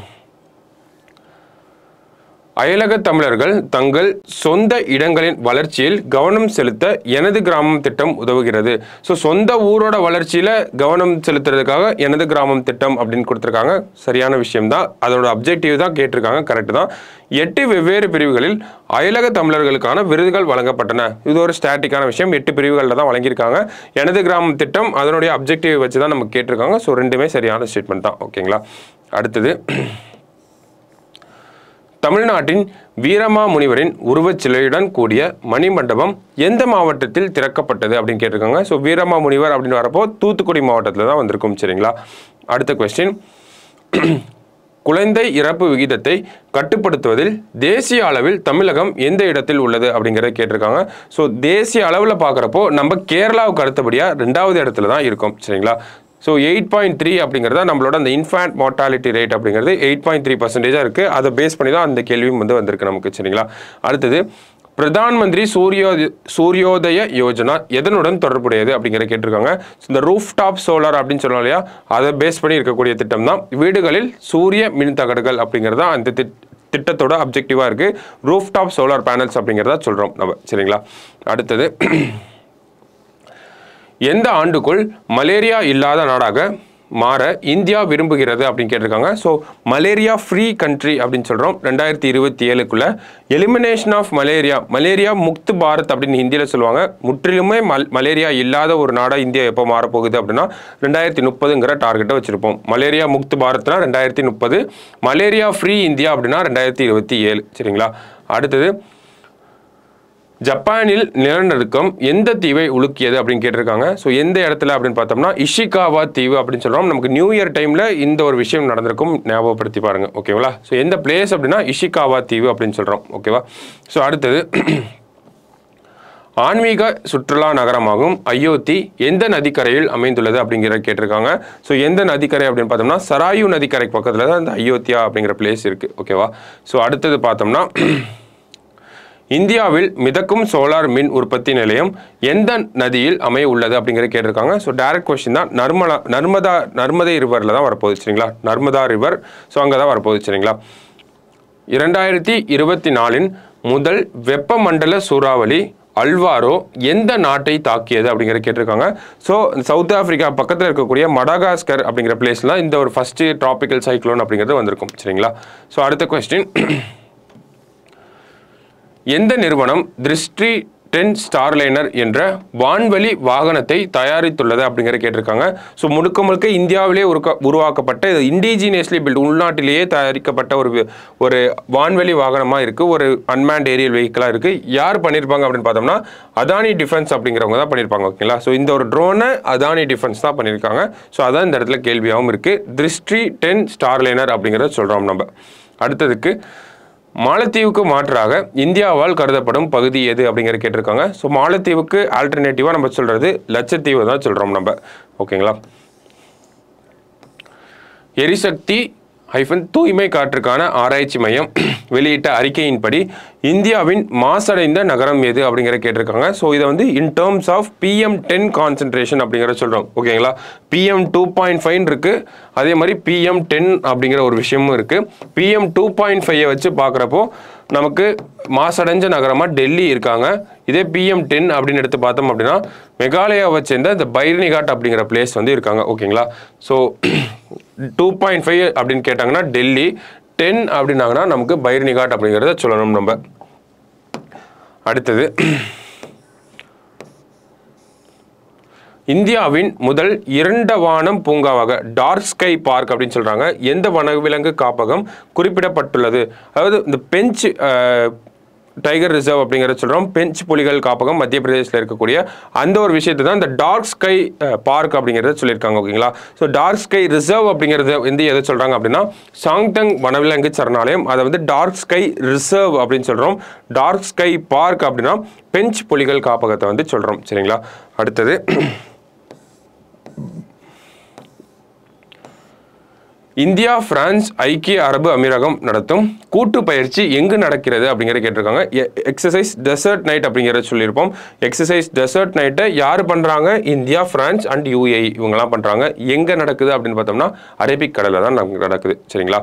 அயலக தமிழர்கள் தங்கள் சொந்த இடங்களின் வளர்ச்சியில் கவனம் செலுத்த எனது கிராமம் திட்டம் உதவுகிறது ஸோ சொந்த ஊரோட வளர்ச்சியில் கவனம் செலுத்துறதுக்காக எனது கிராமம் திட்டம் அப்படின்னு கொடுத்துருக்காங்க சரியான விஷயம்தான் அதோட அப்ஜெக்டிவ் தான் கேட்டிருக்காங்க கரெக்டு தான் எட்டு வெவ்வேறு பிரிவுகளில் அயலக தமிழர்களுக்கான விருதுகள் வழங்கப்பட்டன இது ஒரு ஸ்டாட்டிக்கான விஷயம் எட்டு பிரிவுகளில் தான் வழங்கியிருக்காங்க எனது கிராமம் திட்டம் அதனுடைய அப்ஜெக்டிவ் வச்சு தான் நமக்கு கேட்டிருக்காங்க ஸோ ரெண்டுமே சரியான ஸ்டேட்மெண்ட் தான் ஓகேங்களா அடுத்தது தமிழ்நாட்டின் வீரமா முனிவரின் உருவச் சிலையுடன் கூடிய மணிமண்டபம் எந்த மாவட்டத்தில் திறக்கப்பட்டது அப்படின்னு கேட்டிருக்காங்க ஸோ வீரமா முனிவர் அப்படின்னு வரப்போ தூத்துக்குடி மாவட்டத்தில் தான் வந்திருக்கும் சரிங்களா அடுத்த கொஸ்டின் குழந்தை இறப்பு விகிதத்தை கட்டுப்படுத்துவதில் தேசிய அளவில் தமிழகம் எந்த இடத்தில் உள்ளது அப்படிங்கிறத கேட்டிருக்காங்க ஸோ தேசிய அளவில் பார்க்குறப்போ நம்ம கேரளாவுக்கு அடுத்தபடியாக ரெண்டாவது இடத்துல தான் இருக்கோம் சரிங்களா ஸோ எயிட் பாயிண்ட் த்ரீ அப்படிங்கிறத நம்மளோட அந்த இன்ஃபேண்ட் மார்ட்டாலிட்டி ரேட் அப்படிங்கிறது எயிட் பாயிண்ட் த்ரீ பர்சன்டேஜாக இருக்குது அதை பேஸ் பண்ணி தான் அந்த கேள்வியும் வந்து வந்திருக்கு நமக்கு சரிங்களா அடுத்தது பிரதான் மந்திரி சூரியோதய சூரியோதய யோஜனா எதனுடன் தொடர்புடையது அப்படிங்கிற கேட்டிருக்காங்க So, இந்த ரூஃப் டாப் சோலார் அப்படின்னு சொல்லலாம் இல்லையா அதை பேஸ் பண்ணி இருக்கக்கூடிய திட்டம் தான் வீடுகளில் சூரிய மின் தகடுகள் அப்படிங்கிறது தான் அந்த திட் திட்டத்தோட அப்ஜெக்டிவாக இருக்குது ரூஃப் டாப் சோலார் பேனல்ஸ் அப்படிங்கிறத சொல்கிறோம் நம்ம சரிங்களா அடுத்தது எந்த ஆண்டுக்குள் மலேரியா இல்லாத நாடாக மாற இந்தியா விரும்புகிறது அப்படின்னு கேட்டிருக்காங்க ஸோ மலேரியா ஃப்ரீ கண்ட்ரி அப்படின்னு சொல்கிறோம் ரெண்டாயிரத்தி இருபத்தி ஏழுக்குள்ள elimination of malaria malaria Mukt Bharat அப்படின்னு ஹிந்தியில் சொல்லுவாங்க முற்றிலுமே மல் மலேரியா இல்லாத ஒரு நாடாக இந்தியா எப்போ மாறப்போகுது அப்படின்னா ரெண்டாயிரத்தி முப்பதுங்கிற டார்கெட்டை வச்சுருப்போம் மலேரியா முக்து பாரத்னா ரெண்டாயிரத்தி முப்பது மலேரியா ஃப்ரீ இந்தியா அப்படின்னா ரெண்டாயிரத்தி இருபத்தி ஏழு சரிங்களா அடுத்தது ஜப்பானில் நிலநடுக்கம் எந்த தீவை உலுக்கியது அப்படின்னு கேட்டிருக்காங்க ஸோ எந்த இடத்துல அப்படின்னு பார்த்தோம்னா இஷிகாவா தீவு அப்படின்னு சொல்கிறோம் நமக்கு நியூ இயர் டைமில் இந்த ஒரு விஷயம் நடந்திருக்கும் ஞாபகப்படுத்தி பாருங்க ஓகேங்களா ஸோ எந்த பிளேஸ் அப்படின்னா இஷிகாவா தீவு அப்படின்னு சொல்கிறோம் ஓகேவா ஸோ அடுத்தது ஆன்மீக சுற்றுலா நகரமாகும் அயோத்தி எந்த நதிக்கரையில் அமைந்துள்ளது அப்படிங்கிற கேட்டிருக்காங்க ஸோ எந்த நதிக்கரை அப்படின்னு பார்த்தோம்னா சராயு நதிக்கரை பக்கத்தில் தான் இந்த அயோத்தியா அப்படிங்கிற பிளேஸ் இருக்குது ஓகேவா ஸோ அடுத்தது பார்த்தோம்னா இந்தியாவில் மிதக்கும் சோலார் மின் உற்பத்தி நிலையம் எந்த நதியில் அமைய உள்ளது அப்படிங்கிறத கேட்டிருக்காங்க ஸோ டைரக்ட் கொஸ்டின் தான் நர்மலா நர்மதா நர்மதை ரிவரில் தான் வரப்போகுது சரிங்களா நர்மதா ரிவர் ஸோ அங்கே தான் வரப்போகுது சரிங்களா இரண்டாயிரத்தி இருபத்தி நாலின் முதல் வெப்பமண்டல சூறாவளி அல்வாரோ எந்த நாட்டை தாக்கியது அப்படிங்கிற கேட்டிருக்காங்க ஸோ சவுத் ஆப்பிரிக்கா பக்கத்தில் இருக்கக்கூடிய மடாகாஸ்கர் அப்படிங்கிற பிளேஸ்லாம் இந்த ஒரு ஃபஸ்ட்டு ட்ராபிக்கல் சைக்ளோன் அப்படிங்கிறது வந்திருக்கும் சரிங்களா ஸோ அடுத்த கொஸ்டின் எந்த நிறுவனம் திருஷ்டி டென் ஸ்டார்லைனர் என்ற வான்வழி வாகனத்தை தயாரித்துள்ளது அப்படிங்கிற கேட்டிருக்காங்க ஸோ முழுக்க முழுக்க இந்தியாவிலே உருக்க உருவாக்கப்பட்ட இது இண்டிஜினியஸ்லி பில்ட் உள்நாட்டிலேயே தயாரிக்கப்பட்ட ஒரு வி- ஒரு வான்வெளி வாகனமாக இருக்குது ஒரு அன்மேண்ட் ஏரியல் வெஹிக்கிளாக இருக்குது யார் பண்ணியிருப்பாங்க அப்படின்னு பார்த்தோம்னா அதானி டிஃபென்ஸ் அப்படிங்கிறவங்க தான் பண்ணியிருப்பாங்க ஓகேங்களா ஸோ இந்த ஒரு ட்ரோனை அதானி டிஃபென்ஸ் தான் பண்ணியிருக்காங்க ஸோ அதான் இந்த இடத்துல கேள்வியாகவும் இருக்குது திருஷ்டி டென் ஸ்டார்லைனர் அப்படிங்கிறத சொல்கிறோம் நம்ம அடுத்ததுக்கு மாலத்தீவுக்கு மாற்றாக இந்தியாவால் கருதப்படும் பகுதி எது அப்படிங்கிற கேட்டிருக்காங்க ஸோ மாலத்தீவுக்கு ஆல்டர்னேட்டிவாக நம்ம சொல்கிறது லட்சத்தீவு தான் சொல்கிறோம் நம்ம ஓகேங்களா எரிசக்தி ஹைஃபன் தூய்மை காற்றுக்கான ஆராய்ச்சி மையம் வெளியிட்ட அறிக்கையின்படி இந்தியாவின் மாசடைந்த நகரம் எது அப்படிங்கிற கேட்டிருக்காங்க ஸோ இதை வந்து in terms of PM ten concentration அப்படிங்கிற சொல்கிறோம் ஓகேங்களா பிஎம் டூ பாயிண்ட் ஃபைவ் இருக்குது அதே மாதிரி பிஎம் டென் அப்படிங்கிற ஒரு விஷயமும் இருக்குது பிஎம் டூ பாயிண்ட் ஃபைவை வச்சு பார்க்குறப்போ நமக்கு மாசடைஞ்ச நகரமாக டெல்லி இருக்காங்க இதே பிஎம் டென் அப்படின்னு எடுத்து பார்த்தோம் அப்படின்னா மெகாலயாவை சேர்ந்த இந்த பைரனிகாட் அப்படிங்கிற பிளேஸ் வந்து இருக்காங்க ஓகேங்களா ஸோ டூ பாயிண்ட் ஃபைவ் அப்படின்னு கேட்டாங்கன்னா டெல்லி டென் அப்படின்னாங்கன்னா நமக்கு பைரனிகாட் அப்படிங்கிறத சொல்லணும் நம்ம அடுத்தது இந்தியாவின் முதல் இரண்ட வானம் பூங்காவாக டார்க் ஸ்கை பார்க் அப்படின்னு சொல்றாங்க எந்த வனவிலங்கு காப்பகம் குறிப்பிடப்பட்டுள்ளது அதாவது இந்த பெஞ்ச் டைகர் ரிசர்வ் அப்படிங்கிறத சொல்கிறோம் பெஞ்ச் புலிகள் காப்பகம் மத்திய பிரதேசத்தில் இருக்கக்கூடிய அந்த ஒரு விஷயத்தை தான் இந்த டார்க் ஸ்கை பார்க் அப்படிங்கிறத சொல்லியிருக்காங்க ஓகேங்களா ஸோ டார்க் ஸ்கை ரிசர்வ் அப்படிங்கிறத வந்து எதை சொல்கிறாங்க அப்படின்னா சாங்டங் வனவிலங்கு சரணாலயம் அதை வந்து டார்க் ஸ்கை ரிசர்வ் அப்படின்னு சொல்கிறோம் டார்க் ஸ்கை பார்க் அப்படின்னா பெஞ்ச் புலிகள் காப்பகத்தை வந்து சொல்கிறோம் சரிங்களா அடுத்தது இந்தியா பிரான்ஸ் ஐக்கிய அரபு அமீரகம் நடத்தும் கூட்டு பயிற்சி எங்கு நடக்கிறது அப்படிங்கிற கேட்டிருக்காங்க எக்ஸசைஸ் டெசர்ட் நைட் அப்படிங்கிறத சொல்லியிருப்போம் எக்ஸசைஸ் டெசர்ட் நைட்டை யார் பண்ணுறாங்க இந்தியா பிரான்ஸ் அண்ட் யூஏஇ இவங்கெல்லாம் பண்ணுறாங்க எங்கே நடக்குது அப்படின்னு பார்த்தோம்னா அரேபிக் கடலில் தான் நமக்கு நடக்குது சரிங்களா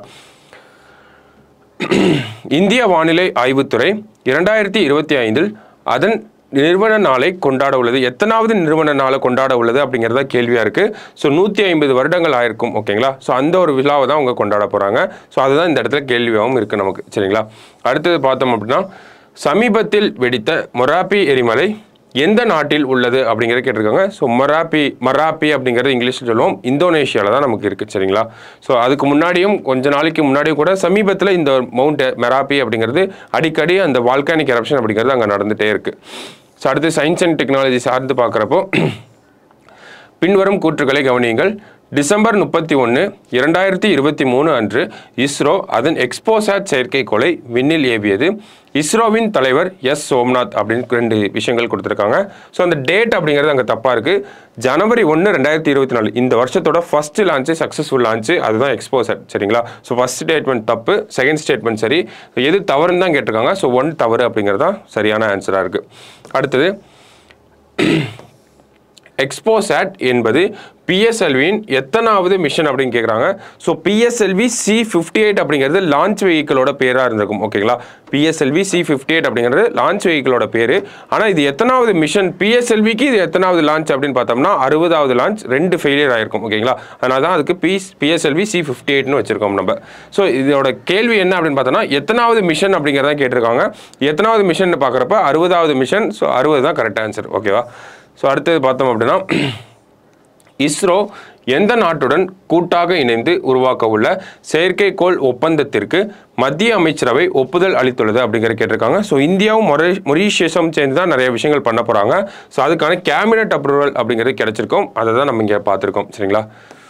இந்திய வானிலை ஆய்வுத்துறை இரண்டாயிரத்தி இருபத்தி ஐந்தில் அதன் நிறுவன நாளை கொண்டாட உள்ளது எத்தனாவது நிறுவன நாளை கொண்டாட உள்ளது அப்படிங்கிறத கேள்வியாக இருக்குது ஸோ நூற்றி ஐம்பது வருடங்கள் ஆயிருக்கும் ஓகேங்களா ஸோ அந்த ஒரு விழாவை தான் அவங்க கொண்டாட போகிறாங்க ஸோ அதுதான் இந்த இடத்துல கேள்வியாகவும் இருக்குது நமக்கு சரிங்களா அடுத்தது பார்த்தோம் அப்படின்னா சமீபத்தில் வெடித்த மொராப்பி எரிமலை எந்த நாட்டில் உள்ளது அப்படிங்கிறத கேட்டிருக்காங்க ஸோ மொராப்பி மராப்பி அப்படிங்கிறது இங்கிலீஷில் சொல்லுவோம் இந்தோனேஷியாவில் தான் நமக்கு இருக்குது சரிங்களா ஸோ அதுக்கு முன்னாடியும் கொஞ்ச நாளைக்கு முன்னாடியும் கூட சமீபத்தில் இந்த மவுண்ட் மெராப்பி அப்படிங்கிறது அடிக்கடி அந்த வால்கானிக் எரப்ஷன் அப்படிங்கிறது அங்கே நடந்துகிட்டே இருக்குது ஸோ அடுத்து சயின்ஸ் அண்ட் டெக்னாலஜி சார்ந்து பார்க்குறப்போ பின்வரும் கூற்றுகளை கவனியுங்கள் டிசம்பர் முப்பத்தி ஒன்று இரண்டாயிரத்தி இருபத்தி மூணு அன்று இஸ்ரோ அதன் எக்ஸ்போசாட் செயற்கைக்கோளை விண்ணில் ஏவியது இஸ்ரோவின் தலைவர் எஸ் சோம்நாத் அப்படின்னு ரெண்டு விஷயங்கள் கொடுத்துருக்காங்க ஸோ அந்த டேட் அப்படிங்கிறது அங்கே தப்பாக இருக்குது ஜனவரி ஒன்று ரெண்டாயிரத்தி இருபத்தி நாலு இந்த வருஷத்தோட ஃபர்ஸ்ட் லான்ச்சு சக்ஸஸ்ஃபுல் லான்ச்சு அதுதான் எக்ஸ்போசட் சரிங்களா ஸோ ஃபர்ஸ்ட் ஸ்டேட்மெண்ட் தப்பு செகண்ட் ஸ்டேட்மெண்ட் சரி எது தவறுன்னு தான் கேட்டிருக்காங்க ஸோ ஒன் தவறு அப்படிங்கிறது தான் சரியான ஆன்சராக இருக்குது அடுத்தது எக்ஸ்போசாட் என்பது பிஎஸ்எல்வியின் எத்தனாவது மிஷன் அப்படின்னு கேட்குறாங்க so PSLV C fifty eight அப்படிங்கிறது லான்ச் வெஹிக்கிளோட பேராக இருந்திருக்கும் ஓகேங்களா பிஎஸ்எல்வி சி ஃபிஃப்டி எயிட் அப்படிங்கிறது லான்ச் வெஹிக்கிளோட பேர் ஆனால் இது எத்தனாவது மிஷன் பிஎஸ்எல்விக்கு இது எத்தனாவது லான்ச் அப்படின்னு பார்த்தோம்னா அறுபதாவது லான்ச் ரெண்டு ஃபெயிலியர் ஆயிருக்கும் ஓகேங்களா அதனால தான் அதுக்கு பி பிஎஸ்எல்வி சி ஃபிஃப்டி எயிட்னு வச்சிருக்கோம் நம்ம ஸோ இதோட கேள்வி என்ன அப்படின்னு பார்த்தோம்னா எத்தனாவது மிஷன் அப்படிங்கிறத கேட்டிருக்காங்க எத்தனாவது மிஷன் பார்க்குறப்ப அறுபதாவது மிஷன் ஸோ அறுபது தான் கரெக்ட் ஆன்சர் ஓகேவா ஸோ அடுத்தது பார்த்தோம் அப்படின்னா இஸ்ரோ எந்த நாட்டுடன் கூட்டாக இணைந்து உருவாக்க உள்ள செயற்கைக்கோள் ஒப்பந்தத்திற்கு மத்திய அமைச்சரவை ஒப்புதல் அளித்துள்ளது அப்படிங்கிற கேட்டிருக்காங்க ஸோ இந்தியாவும் மொரே மொரீஷியஸும் சேர்ந்து தான் நிறைய விஷயங்கள் பண்ண போகிறாங்க ஸோ அதுக்கான கேபினட் அப்ரூவல் அப்படிங்கிறது கிடைச்சிருக்கும் அதை தான் நம்ம இங்கே பார்த்துருக்கோம் சரிங்களா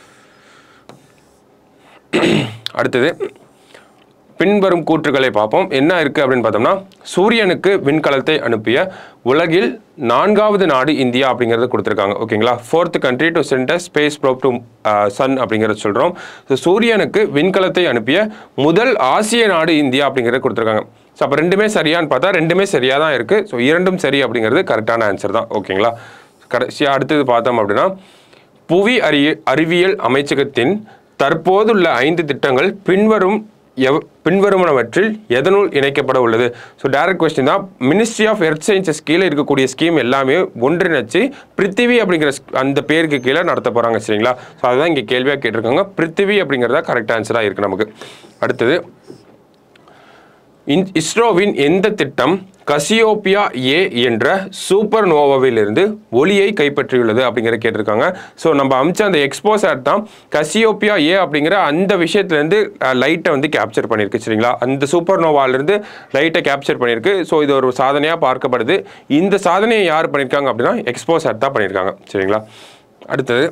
அடுத்தது பின்வரும் கூற்றுகளை பார்ப்போம் என்ன இருக்குது அப்படின்னு பார்த்தோம்னா சூரியனுக்கு விண்கலத்தை அனுப்பிய உலகில் நான்காவது நாடு இந்தியா அப்படிங்கிறத கொடுத்துருக்காங்க ஓகேங்களா fourth country to centre space probe to sun அப்படிங்கிறத சொல்கிறோம் ஸோ சூரியனுக்கு விண்கலத்தை அனுப்பிய முதல் ஆசிய நாடு இந்தியா அப்படிங்கிறத கொடுத்துருக்காங்க ஸோ அப்போ ரெண்டுமே சரியான்னு பார்த்தா ரெண்டுமே சரியாக தான் இருக்குது ஸோ இரண்டும் சரி அப்படிங்கிறது கரெக்டான ஆன்சர் தான் ஓகேங்களா கடைசியாக அடுத்தது பார்த்தோம் அப்படின்னா புவி அறி அறிவியல் அமைச்சகத்தின் தற்போதுள்ள ஐந்து திட்டங்கள் பின்வரும் எவ் பின்வருவனவற்றில் எதனுள் இணைக்கப்பட உள்ளது ஸோ டைரக்ட் கொஸ்டின் தான் மினிஸ்ட்ரி ஆஃப் எர்த் சயின்சஸ் கீழே இருக்கக்கூடிய ஸ்கீம் எல்லாமே ஒன்றிணைச்சு பிருத்திவி அப்படிங்கிற ஸ்- அந்த பேருக்கு கீழே நடத்த போகிறாங்க சரிங்களா ஸோ அதுதான் இங்கே கேள்வியாக கேட்டிருக்காங்க பிருத்திவி அப்படிங்கிறதா கரெக்ட் ஆன்சராக இருக்குது நமக்கு அடுத்தது இன் இஸ்ரோவின் எந்த திட்டம் கசியோப்பியா ஏ என்ற சூப்பர் நோவாவிலிருந்து ஒளியை கைப்பற்றியுள்ளது அப்படிங்கிற கேட்டிருக்காங்க ஸோ நம்ம அமிச்ச அந்த எக்ஸ்போசாட் தான் கசியோப்பியா ஏ அப்படிங்கிற அந்த விஷயத்துலேருந்து லைட்டை வந்து கேப்சர் பண்ணியிருக்கு சரிங்களா அந்த சூப்பர் நோவாலேருந்து லைட்டை கேப்சர் பண்ணியிருக்கு ஸோ இது ஒரு சாதனையாக பார்க்கப்படுது இந்த சாதனையை யார் பண்ணியிருக்காங்க அப்படின்னா எக்ஸ்போசாட் தான் பண்ணியிருக்காங்க சரிங்களா அடுத்தது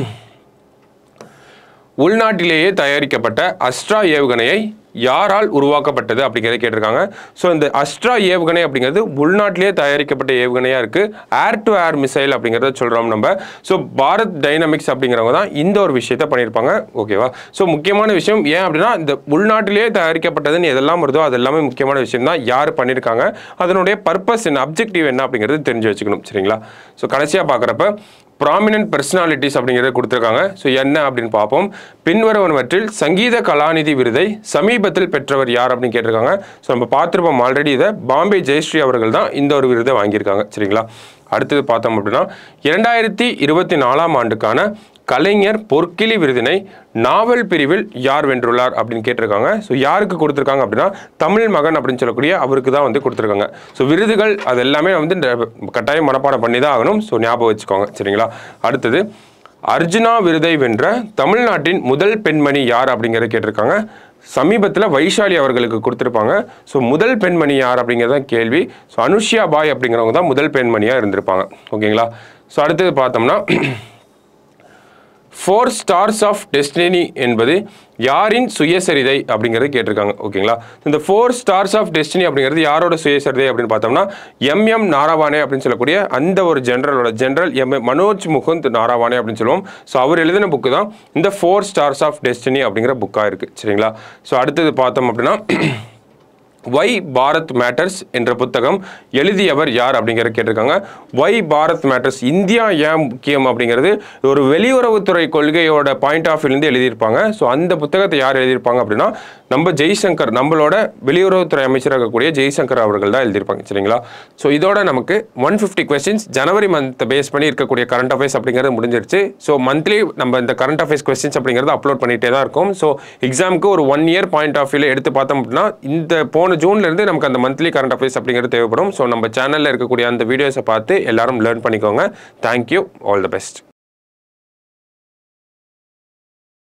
உள்நாட்டிலேயே தயாரிக்கப்பட்ட அஸ்ட்ரா ஏவுகணையை யாரால் உருவாக்கப்பட்டது அப்படிங்கிறத கேட்டிருக்காங்க ஸோ இந்த அஸ்ட்ரா ஏவுகணை அப்படிங்கிறது உள்நாட்டிலேயே தயாரிக்கப்பட்ட ஏவுகணையாக இருக்குது ஏர் டு ஏர் மிசைல் அப்படிங்கிறத சொல்கிறோம் நம்ம ஸோ பாரத் டைனமிக்ஸ் அப்படிங்கிறவங்க தான் இந்த ஒரு விஷயத்த பண்ணியிருப்பாங்க ஓகேவா ஸோ முக்கியமான விஷயம் ஏன் அப்படின்னா இந்த உள்நாட்டிலேயே தயாரிக்கப்பட்டதுன்னு எதெல்லாம் வருதோ அது எல்லாமே முக்கியமான விஷயம் தான் யார் பண்ணியிருக்காங்க அதனுடைய பர்பஸ் என்ன அப்ஜெக்டிவ் என்ன அப்படிங்கிறது தெரிஞ்சு வச்சுக்கணும் சரிங்களா ஸோ கடைசியாக பார்க்குறப்ப ப்ராமினன்ட் பர்சனாலிட்டிஸ் அப்படிங்கிறத கொடுத்துருக்காங்க ஸோ என்ன அப்படின்னு பார்ப்போம் பின்வருவனவற்றில் சங்கீத கலாநிதி விருதை சமீபத்தில் பெற்றவர் யார் அப்படின்னு கேட்டிருக்காங்க ஸோ நம்ம பார்த்துருப்போம் ஆல்ரெடி இதை பாம்பே ஜெயஸ்ரீ அவர்கள் தான் இந்த ஒரு விருதை வாங்கியிருக்காங்க சரிங்களா அடுத்தது பார்த்தோம் அப்படின்னா இரண்டாயிரத்தி இருபத்தி நாலாம் ஆண்டுக்கான கலைஞர் பொற்கிளி விருதினை நாவல் பிரிவில் யார் வென்றுள்ளார் அப்படின்னு கேட்டிருக்காங்க ஸோ யாருக்கு கொடுத்துருக்காங்க அப்படின்னா தமிழ் மகன் அப்படின்னு சொல்லக்கூடிய அவருக்கு தான் வந்து கொடுத்துருக்காங்க ஸோ விருதுகள் அது எல்லாமே வந்து இந்த கட்டாயம் மனப்பாடம் பண்ணி தான் ஆகணும் ஸோ ஞாபகம் வச்சுக்கோங்க சரிங்களா அடுத்தது அர்ஜுனா விருதை வென்ற தமிழ்நாட்டின் முதல் பெண்மணி யார் அப்படிங்கிறத கேட்டிருக்காங்க சமீபத்தில் வைஷாலி அவர்களுக்கு கொடுத்துருப்பாங்க ஸோ முதல் பெண்மணி யார் அப்படிங்கிறது தான் கேள்வி ஸோ அனுஷ்யா பாய் அப்படிங்கிறவங்க தான் முதல் பெண்மணியாக இருந்திருப்பாங்க ஓகேங்களா ஸோ அடுத்தது பார்த்தோம்னா ஃபோர் ஸ்டார்ஸ் ஆஃப் டெஸ்டினி என்பது யாரின் சுயசரிதை அப்படிங்கிறது கேட்டிருக்காங்க ஓகேங்களா இந்த ஃபோர் ஸ்டார்ஸ் ஆஃப் டெஸ்டினி அப்படிங்கிறது யாரோட சுயசரிதை அப்படின்னு பார்த்தோம்னா எம்எம் நாராவானே அப்படின்னு சொல்லக்கூடிய அந்த ஒரு ஜெனரலோட ஜெனரல் எம் மனோஜ் முகுந்த் நாராவானே அப்படின்னு சொல்லுவோம் ஸோ அவர் எழுதின புக்கு தான் இந்த ஃபோர் ஸ்டார்ஸ் ஆஃப் டெஸ்டினி அப்படிங்கிற புக்காக இருக்குது சரிங்களா ஸோ அடுத்தது பார்த்தோம் அப்படின்னா ஒய் பாரத் மேட்டர்ஸ் என்ற புத்தகம் எழுதியவர் யார் அப்படிங்கிற கேட்டிருக்காங்க ஒய் பாரத் மேட்டர்ஸ் இந்தியா ஏன் முக்கியம் அப்படிங்கிறது ஒரு வெளியுறவுத்துறை கொள்கையோட பாயிண்ட் ஆஃப் வியூலேருந்து எழுதியிருப்பாங்க ஸோ அந்த புத்தகத்தை யார் எழுதியிருப்பாங்க அப்படின்னா நம்ம ஜெய்சங்கர் நம்மளோட வெளியுறவுத்துறை அமைச்சராக இருக்கக்கூடிய ஜெய்சங்கர் அவர்கள் தான் எழுதியிருப்பாங்க சரிங்களா ஸோ இதோட நமக்கு ஒன் ஃபிஃப்டி கொஸ்டின்ஸ் ஜனவரி மந்த்தை பேஸ் பண்ணி இருக்கக்கூடிய கரண்ட் அஃபேர்ஸ் அப்படிங்கிறது முடிஞ்சிருச்சு ஸோ மந்த்லி நம்ம இந்த கரண்ட் அஃபேர்ஸ் கொஸ்டின்ஸ் அப்படிங்கிறது அப்லோட் பண்ணிகிட்டே தான் இருக்கும் ஸோ எக்ஸாமுக்கு ஒரு ஒன் இயர் பாயிண்ட் ஆஃப் வியூவில் எடுத்து பார்த்தோம் அப்படின்னா இந்த போன ஜூன்ல இருந்து நமக்கு அந்த மந்த்லி கரண்ட் அஃபேர்ஸ் அப்படிங்கிறது தேவைப்படும் ஸோ நம்ம சேனலில் இருக்கக்கூடிய அந்த வீடியோஸை பார்த்து எல்லாரும் லேர்ன் பண்ணிக்கோங்க தேங்க்யூ ஆல் தி பெஸ்ட்